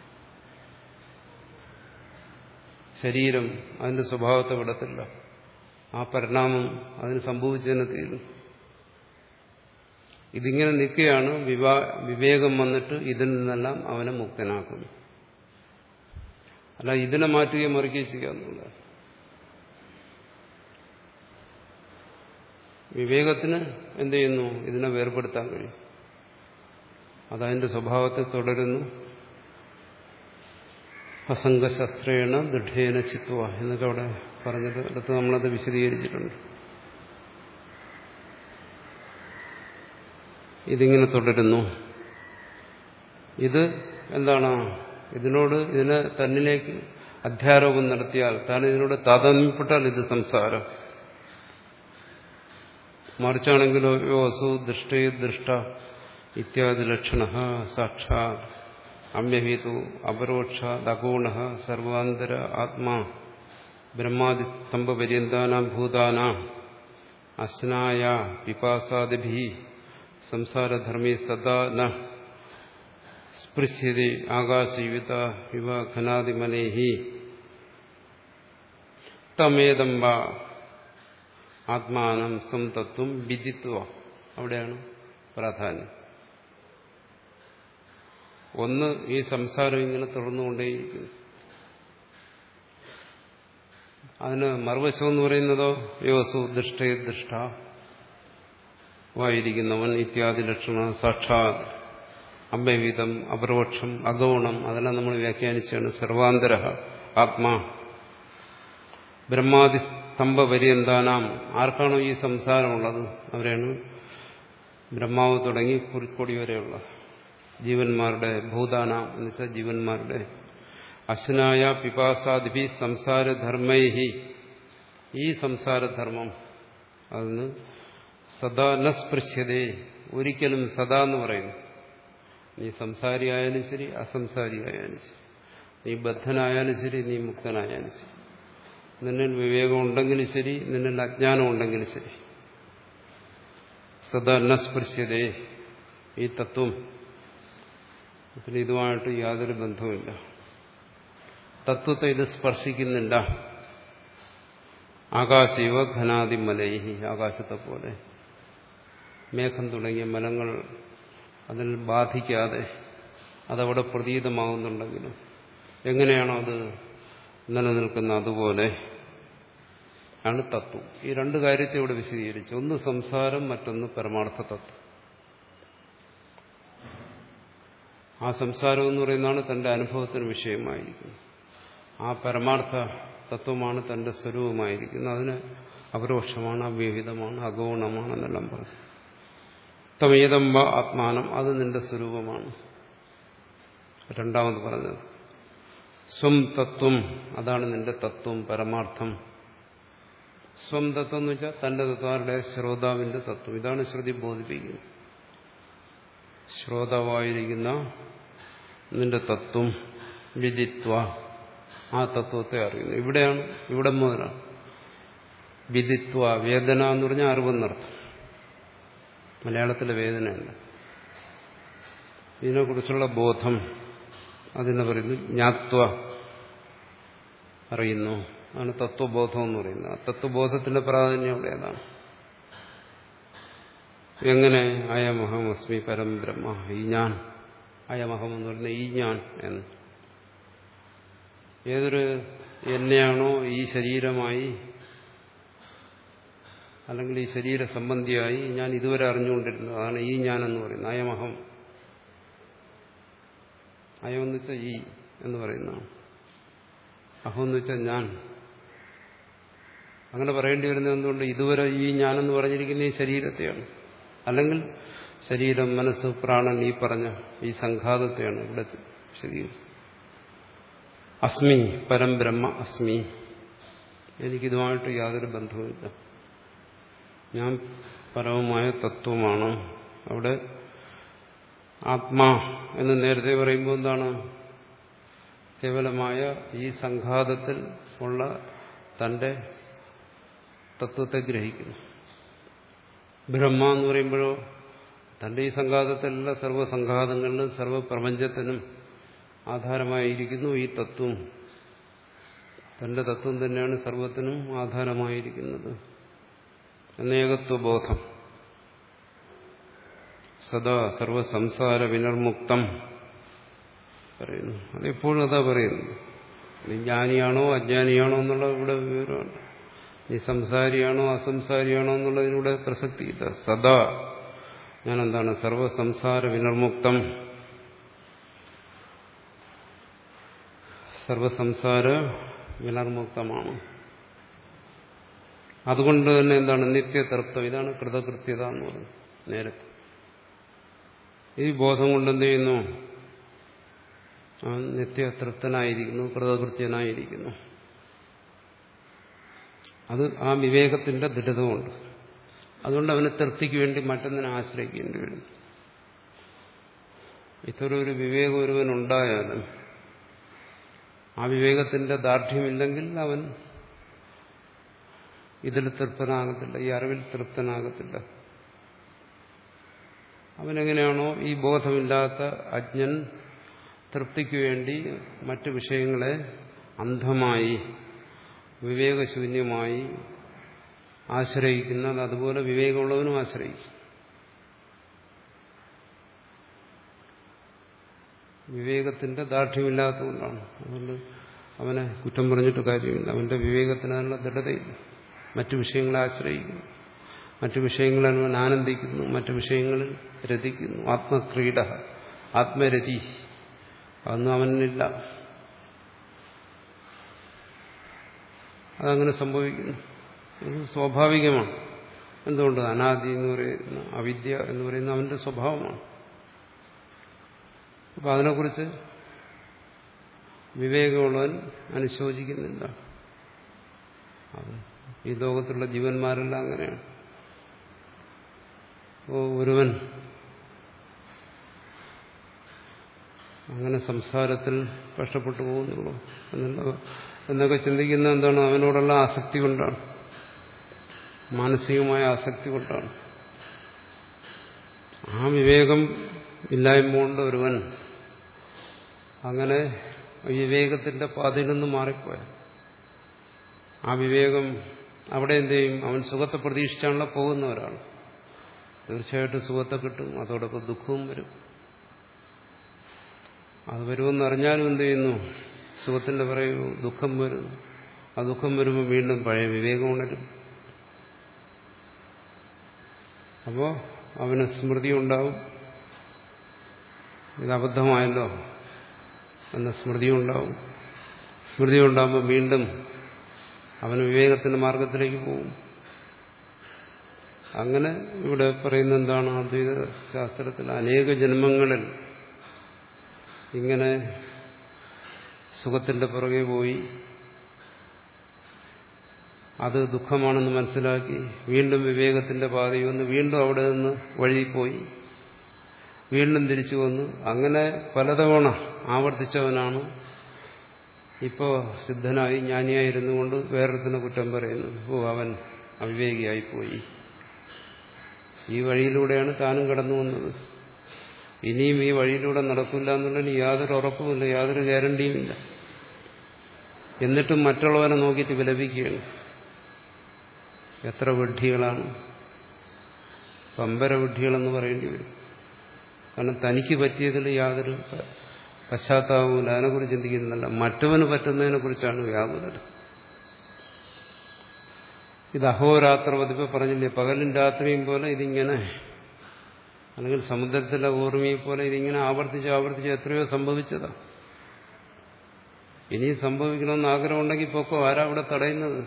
ശരീരം അതിന്റെ സ്വഭാവത്തെ വിടത്തില്ല ആ പരിണാമം അതിന് സംഭവിച്ചതിനെ തീരും ഇതിങ്ങനെ നിൽക്കുകയാണ് വിവാ വിവേകം വന്നിട്ട് ഇതിൽ നിന്നെല്ലാം അവനെ മുക്തനാക്കുന്നു അല്ല ഇതിനെ മാറ്റുകയും മറിക്കുകയും ചെയ്യാന്നുള്ളത് വിവേകത്തിന് എന്ത് ചെയ്യുന്നു ഇതിനെ വേർപെടുത്താൻ കഴിയും അതതിന്റെ സ്വഭാവത്തെ തുടരുന്നു അസംഗശസ്ത്രേണ ദൃഢേന ചിത്വ എന്നൊക്കെ അവിടെ പറഞ്ഞത് അടുത്ത് നമ്മളത് വിശദീകരിച്ചിട്ടുണ്ട് ഇതിങ്ങനെ തുടരുന്നു ഇത് എന്താണ് ഇതിനോട് ഇതിനെ തന്നിലേക്ക് അധ്യാരോപം നടത്തിയാൽ താൻ ഇതിനോട് താതാത്മ്യപ്പെട്ടാൽ ഇത് സംസാരം മറിച്ചാണെങ്കിലോ യോ അസു ദൃഷ്ടേ ദൃഷ്ട ഇത്യാദി ലക്ഷണ സാക്ഷാ അമ്യഹേതു അപരോക്ഷ ദഗോണ സർവാന്തര ആത്മാ ബ്രഹ്മാദിസ്തംഭപര്യന്താനാം ഭൂതാനാം അസ്നായ പിപാസാദിഭി സംസാരധർമ്മേ സദാ ന സ്പൃശ്യതി ആകാശയുത ഇവ ഘനാദിമനേഹി തമേദംബ ആത്മാനം സംതത്വം വിദിത്വ അവിടെയാണ് പ്രാധാന്യം ഒന്ന് ഈ സംസാരം ഇങ്ങനെ തുടർന്നുകൊണ്ടേയിരിക്കുന്നു അതിന് മറുവശം എന്ന് പറയുന്നതോ യോസു ദൃഷ്ടേ ദൃഷ്ട വായിരിക്കുന്നവൻ ഇത്യാദി ലക്ഷണ സാക്ഷാത് അഭ്യവിധം അപരോക്ഷം അഗൗണം അതെല്ലാം നമ്മൾ വ്യാഖ്യാനിച്ചാണ് സർവാന്തര ആത്മാ ബ്രഹ്മാദി സ്തംഭപര്യന്താനാം ആർക്കാണോ ഈ സംസാരമുള്ളത് അവരാണ് ബ്രഹ്മാവ് തുടങ്ങി കുറിക്കൊടി വരെയുള്ള ജീവന്മാരുടെ ഭൂതാന എന്ന് വെച്ചാൽ ജീവന്മാരുടെ അശ്നായ പിപാസാദിഭി സംസാരധർമ്മൈഹി ഈ സംസാരധർമ്മം അതിന് സദാ നസ്പൃശ്യതേ ഒരിക്കലും സദാ എന്ന് പറയുന്നു നീ സംസാരിയായാലും ശരി അസംസാരിയായാലും ശരി നീ ബദ്ധനായാലും ശരി നീ മുക്തനായാലും ശരി നിന്നിൽ വിവേകം ഉണ്ടെങ്കിലും ശരി നിന്നിൽ അജ്ഞാനം ഉണ്ടെങ്കിലും ശരി സദാ നസ്പൃശ്യതേ ഈ തത്വം പിന്നെ ഇതുമായിട്ട് യാതൊരു ബന്ധവുമില്ല തത്വത്തെ ഇത് സ്പർശിക്കുന്നില്ല ആകാശീവ ഘനാതിമലൈഹി ആകാശത്തെ പോലെ മേഘം തുടങ്ങിയ മലങ്ങൾ അതിൽ ബാധിക്കാതെ അതവിടെ പ്രതീതമാകുന്നുണ്ടെങ്കിലും എങ്ങനെയാണോ അത് നിലനിൽക്കുന്ന അതുപോലെ ആണ് തത്വം ഈ രണ്ട് കാര്യത്തെ ഇവിടെ വിശദീകരിച്ചു ഒന്ന് സംസാരം മറ്റൊന്ന് പരമാർത്ഥ തത്വം ആ സംസാരം എന്ന് പറയുന്നതാണ് തന്റെ അനുഭവത്തിന് വിഷയമായിരിക്കുന്നത് ആ പരമാർത്ഥ തത്വമാണ് തന്റെ സ്വരൂപമായിരിക്കുന്നത് അതിന് അപരോക്ഷമാണ് അവ്യഹിതമാണ് അഗൗണമാണെന്നെല്ലാം പറഞ്ഞു തമേതംബ ആത്മാനം അത് നിന്റെ സ്വരൂപമാണ് രണ്ടാമത് പറഞ്ഞത് സ്വം തത്വം അതാണ് നിന്റെ തത്വം പരമാർത്ഥം സ്വം തത്വം എന്ന് വെച്ചാൽ തന്റെ തത്വരുടെ ശ്രോതാവിന്റെ തത്വം ഇതാണ് ശ്രുതി ബോധിപ്പിക്കുന്നത് ശ്രോതാവായിരിക്കുന്ന നിന്റെ തത്വം വിദിത്വ ആ തത്വത്തെ അറിയുന്നു ഇവിടെയാണ് ഇവിടെ മുതലാണ് വിദിത്വ വേദന എന്ന് പറഞ്ഞാൽ അറിവെന്നർത്ഥം മലയാളത്തിലെ വേദനയല്ല ഇതിനെക്കുറിച്ചുള്ള ബോധം അതിനെ പറയുന്നു ജ്ഞാത്വ അറിയുന്നു അതാണ് തത്വബോധം എന്ന് പറയുന്നത് ആ തത്വബോധത്തിന്റെ പ്രാധാന്യം അവിടെ ഏതാണ് എങ്ങനെ അയമഹം അസ്മി പരം ബ്രഹ്മ ഈ ഞാൻ അയമഹം എന്ന് പറയുന്ന ഈ ഞാൻ എന്ന് ഏതൊരു എന്നെയാണോ ഈ ശരീരമായി അല്ലെങ്കിൽ ഈ ശരീര സംബന്ധിയായി ഞാൻ ഇതുവരെ അറിഞ്ഞുകൊണ്ടിരുന്നത് അതാണ് ഈ ഞാൻ എന്ന് പറയുന്നത് അയമഹം അയം എന്ന് വെച്ചാൽ ഈ എന്ന് പറയുന്നതാണ് അഹം എന്ന് വെച്ചാൽ ഞാൻ അങ്ങനെ പറയേണ്ടി വരുന്നത് എന്തുകൊണ്ട് ഇതുവരെ ഈ ഞാനെന്ന് പറഞ്ഞിരിക്കുന്ന ഈ ശരീരത്തെയാണ് അല്ലെങ്കിൽ ശരീരം മനസ്സ് പ്രാണൻ ഈ പറഞ്ഞ ഈ സംഘാതത്തെയാണ് ഇവിടെ വിശദീകരിച്ചത് അസ്മി പരം ബ്രഹ്മ അസ്മി എനിക്കിതുമായിട്ട് യാതൊരു ബന്ധവുമില്ല ഞാൻ പരമമായ തത്വമാണ് അവിടെ ആത്മാ എന്ന് നേരത്തെ പറയുമ്പോൾ എന്താണ് കേവലമായ ഈ സംഘാതത്തിൽ ഉള്ള തന്റെ തത്വത്തെ ഗ്രഹിക്കുന്നു ബ്രഹ്മ എന്ന് പറയുമ്പോഴോ തന്റെ ഈ സംഘാതത്തിലുള്ള സർവ്വസംഘാതങ്ങളിലും സർവ്വപ്രപഞ്ചത്തിനും ആധാരമായിരിക്കുന്നു ഈ തത്വം തന്റെ തത്വം തന്നെയാണ് സർവത്തിനും ആധാരമായിരിക്കുന്നത് എന്നേകത്വബോധം സദാ സർവസംസാര വിനർമുക്തം പറയുന്നു അതെപ്പോഴും അതാ പറയുന്നു നീ ജ്ഞാനിയാണോ അജ്ഞാനിയാണോ എന്നുള്ള ഇവിടെ വിവരമാണ് നീ സംസാരിയാണോ അസംസാരിയാണോ എന്നുള്ളതിലൂടെ പ്രസക്തിയില്ല സദാ ഞാൻ എന്താണ് സർവസംസാര വിനർമുക്തം സർവസംസാര വിനർമുക്തമാണ് അതുകൊണ്ട് തന്നെ എന്താണ് നിത്യതൃപ്തം ഇതാണ് കൃതകൃത്യത എന്ന് പറയുന്നത് നേരത്തെ ഈ ബോധം കൊണ്ട് എന്ത് ചെയ്യുന്നു ആ നിത്യതൃപ്തനായിരിക്കുന്നു കൃതകൃത്യനായിരിക്കുന്നു അത് ആ വിവേകത്തിന്റെ ദൃഢതമുണ്ട് അതുകൊണ്ട് അവന് തൃപ്തിക്ക് വേണ്ടി മറ്റൊന്നിനെ ആശ്രയിക്കേണ്ടി വരും ഇത്തരം ഒരു വിവേകം ഒരുവനുണ്ടായാലും ആ വിവേകത്തിന്റെ ദാർഢ്യമില്ലെങ്കിൽ അവൻ ഇതിൽ തൃപ്തനാകത്തില്ല ഈ അറിവിൽ തൃപ്തനാകത്തില്ല അവനെങ്ങനെയാണോ ഈ ബോധമില്ലാത്ത അജ്ഞൻ തൃപ്തിക്ക് വേണ്ടി മറ്റു വിഷയങ്ങളെ അന്ധമായി വിവേകശൂന്യമായി ആശ്രയിക്കുന്നത് അതുപോലെ വിവേകമുള്ളവനും ആശ്രയിക്കും വിവേകത്തിന്റെ ദാർഢ്യമില്ലാത്തതുകൊണ്ടാണ് അതുകൊണ്ട് അവനെ കുറ്റം പറഞ്ഞിട്ട് കാര്യമില്ല അവന്റെ വിവേകത്തിന് അതിനുള്ള ദൃഢതയില്ല മറ്റു വിഷയങ്ങളെ ആശ്രയിക്കുന്നു മറ്റു വിഷയങ്ങളിൽ അവൻ ആനന്ദിക്കുന്നു മറ്റു വിഷയങ്ങളിൽ രതിക്കുന്നു ആത്മക്രീഡ ആത്മരതി അതൊന്നും അവനില്ല അതങ്ങനെ സംഭവിക്കുന്നു ഇത് സ്വാഭാവികമാണ് എന്തുകൊണ്ട് അനാദി എന്ന് പറയുന്ന അവിദ്യ എന്ന് പറയുന്ന അവന്റെ സ്വഭാവമാണ് അപ്പൊ അതിനെക്കുറിച്ച് വിവേകമുള്ളവൻ അനുശോചിക്കുന്നില്ല അത് ഈ ലോകത്തുള്ള ജീവന്മാരെല്ലാം അങ്ങനെയാണ് അപ്പോൾ ഒരുവൻ അങ്ങനെ സംസാരത്തിൽ കഷ്ടപ്പെട്ടു പോകുന്നുള്ളൂ എന്നുള്ള എന്നൊക്കെ ചിന്തിക്കുന്ന എന്താണ് അവനോടുള്ള ആസക്തി കൊണ്ടാണ് മാനസികമായ ആസക്തി കൊണ്ടാണ് ആ വിവേകം ഇല്ലായ്മ കൊണ്ട് ഒരുവൻ അങ്ങനെ വിവേകത്തിന്റെ പാതയിൽ നിന്ന് മാറിപ്പോയ ആ വിവേകം അവിടെ എന്ത് ചെയ്യും അവൻ സുഖത്തെ പ്രതീക്ഷിച്ചാണല്ലോ പോകുന്ന ഒരാൾ തീർച്ചയായിട്ടും സുഖത്തെ കിട്ടും അതോടൊപ്പം ദുഃഖവും വരും അത് വരുമെന്ന് അറിഞ്ഞാലും എന്ത് ചെയ്യുന്നു സുഖത്തിന്റെ പറയൂ ദുഃഖം വരുന്നു ആ ദുഃഖം വരുമ്പോൾ വീണ്ടും പഴയ വിവേകം ഉണരും അപ്പോ അവന് സ്മൃതി ഉണ്ടാവും ഇത് അബദ്ധമായല്ലോ എന്ന സ്മൃതി ഉണ്ടാവും സ്മൃതി ഉണ്ടാകുമ്പോൾ വീണ്ടും അവന് വിവേകത്തിന്റെ മാർഗത്തിലേക്ക് പോകും അങ്ങനെ ഇവിടെ പറയുന്ന എന്താണ് അദ്വൈത ശാസ്ത്രത്തിൽ അനേക ജന്മങ്ങളിൽ ഇങ്ങനെ സുഖത്തിന്റെ പുറകെ പോയി അത് ദുഃഖമാണെന്ന് മനസ്സിലാക്കി വീണ്ടും വിവേകത്തിന്റെ പാതയിൽ വന്ന് വീണ്ടും അവിടെ നിന്ന് വഴിപോയി വീണ്ടും തിരിച്ചു വന്നു അങ്ങനെ പലതവണ ആവർത്തിച്ചവനാണ് ഇപ്പോ സിദ്ധനായി ജ്ഞാനിയായിരുന്നു കൊണ്ട് വേറൊരുത്തിനെ കുറ്റം പറയുന്നു ഓ അവൻ അവിവേകിയായിപ്പോയി ഈ വഴിയിലൂടെയാണ് താനും കടന്നു വന്നത് ഇനിയും ഈ വഴിയിലൂടെ നടക്കില്ല എന്നുള്ളതിന് യാതൊരു ഉറപ്പുമില്ല യാതൊരു ഗ്യാരണ്ടിയുമില്ല എന്നിട്ടും മറ്റുള്ളവരെ നോക്കിയിട്ട് വിലപിക്കുകയാണ് എത്ര വിഡ്ഢികളാണ് പമ്പര വിഡ്ഢികളെന്ന് പറയേണ്ടി വരും കാരണം തനിക്ക് പറ്റിയതിൽ യാതൊരു പശ്ചാത്താപമില്ല അതിനെക്കുറിച്ച് ചിന്തിക്കുന്നില്ല മറ്റവന് പറ്റുന്നതിനെ കുറിച്ചാണ് വ്യാകുലത ഇത് അഹോരാത്ര പതിപ്പ് പറഞ്ഞില്ലേ പകലും രാത്രിയും പോലെ ഇതിങ്ങനെ അല്ലെങ്കിൽ സമുദ്രത്തിലെ ഓർമ്മയെ പോലെ ഇതിങ്ങനെ ആവർത്തിച്ച് ആവർത്തിച്ച് എത്രയോ സംഭവിച്ചതാ ഇനിയും സംഭവിക്കണമെന്ന് ആഗ്രഹമുണ്ടെങ്കിൽ പൊക്കോ ആരാ അവിടെ തടയുന്നത്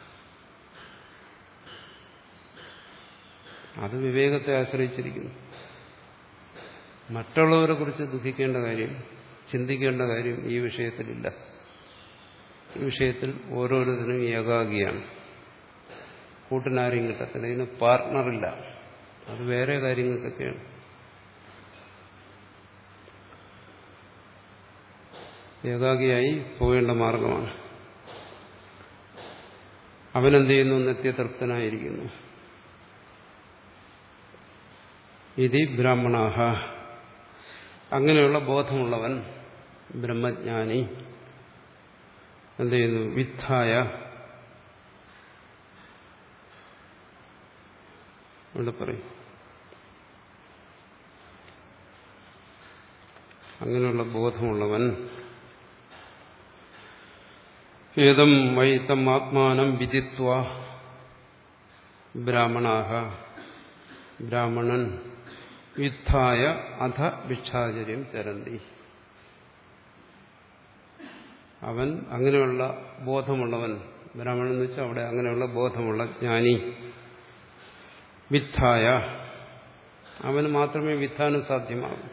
അത് വിവേകത്തെ ആശ്രയിച്ചിരിക്കുന്നു മറ്റുള്ളവരെ കുറിച്ച് ദുഃഖിക്കേണ്ട കാര്യം ചിന്തിക്കേണ്ട കാര്യം ഈ വിഷയത്തിലില്ല ഈ വിഷയത്തിൽ ഓരോരുത്തരും ഏകാഗിയാണ് കൂട്ടിനാരെയും കിട്ടത്തില്ല ഇതിന് പാർട്ട്ണറില്ല അത് വേറെ കാര്യങ്ങൾക്കൊക്കെയാണ് ഏകാഗിയായി പോകേണ്ട മാർഗമാണ് അവനെന്ത് ചെയ്യുന്നു നിത്യതൃപ്തനായിരിക്കുന്നു ഇതി ബ്രാഹ്മണാഹ അങ്ങനെയുള്ള ബോധമുള്ളവൻ ബ്രഹ്മജ്ഞാനി എന്ത് ചെയ്യുന്നു വിദ്ധായ ഇവിടെ പറയും അങ്ങനെയുള്ള ബോധമുള്ളവൻ ഏതം വൈത്തം ആത്മാനം വിദിത്വ ബ്രാഹ്മണാഹ ബ്രാഹ്മണൻ യുദ്ധായ അധ ഭിക്ഷാചര്യം ചരന്തി അവൻ അങ്ങനെയുള്ള ബോധമുള്ളവൻ ബ്രാഹ്മണൻ എന്ന് വെച്ചാൽ അവിടെ അങ്ങനെയുള്ള ബോധമുള്ള ജ്ഞാനി വിദ്ധായ അവന് മാത്രമേ വിദ്ധാനം സാധ്യമാകൂ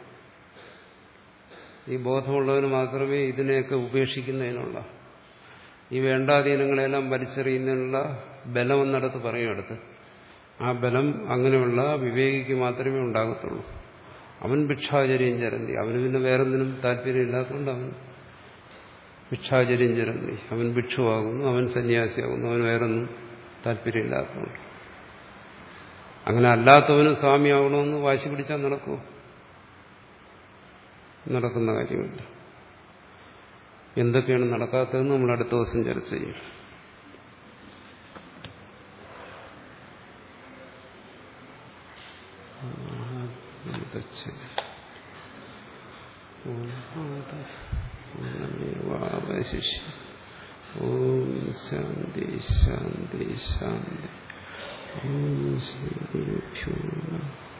ഈ ബോധമുള്ളവന് മാത്രമേ ഇതിനെയൊക്കെ ഉപേക്ഷിക്കുന്നതിനുള്ള ഈ വേണ്ടാധീനങ്ങളെല്ലാം വലിച്ചെറിയുന്നതിനുള്ള ബലമെന്നിടത്ത് പറയും അടുത്ത് ആ ബലം അങ്ങനെയുള്ള വിവേകിക്ക് മാത്രമേ ഉണ്ടാകത്തുള്ളൂ അവൻ ഭിക്ഷാചര്യം ചരന്തി അവന് പിന്നെ വേറെന്തിനും താല്പര്യമില്ലാത്തതുകൊണ്ട് അവൻ ഭിക്ഷാചര്യം ചരന്തി അവൻ ഭിക്ഷുവാകുന്നു അവൻ സന്യാസിയാകുന്നു അവൻ വേറൊന്നും താല്പര്യമില്ലാത്തതുകൊണ്ട് അങ്ങനെ അല്ലാത്തവനും സ്വാമിയാകണമെന്ന് വാശി പിടിച്ചാൽ നടക്കുമോ നടക്കുന്ന കാര്യമില്ല എന്തൊക്കെയാണ് നടക്കാത്തതെന്ന് നമ്മൾ അടുത്ത ദിവസം ചർച്ച ചെയ്യും ശിഷ്യ ഓം ശാന്തി ശാന്തി ശാന്തി ഓം ശ്രീ ഗുരുഭ്യോ നമഃ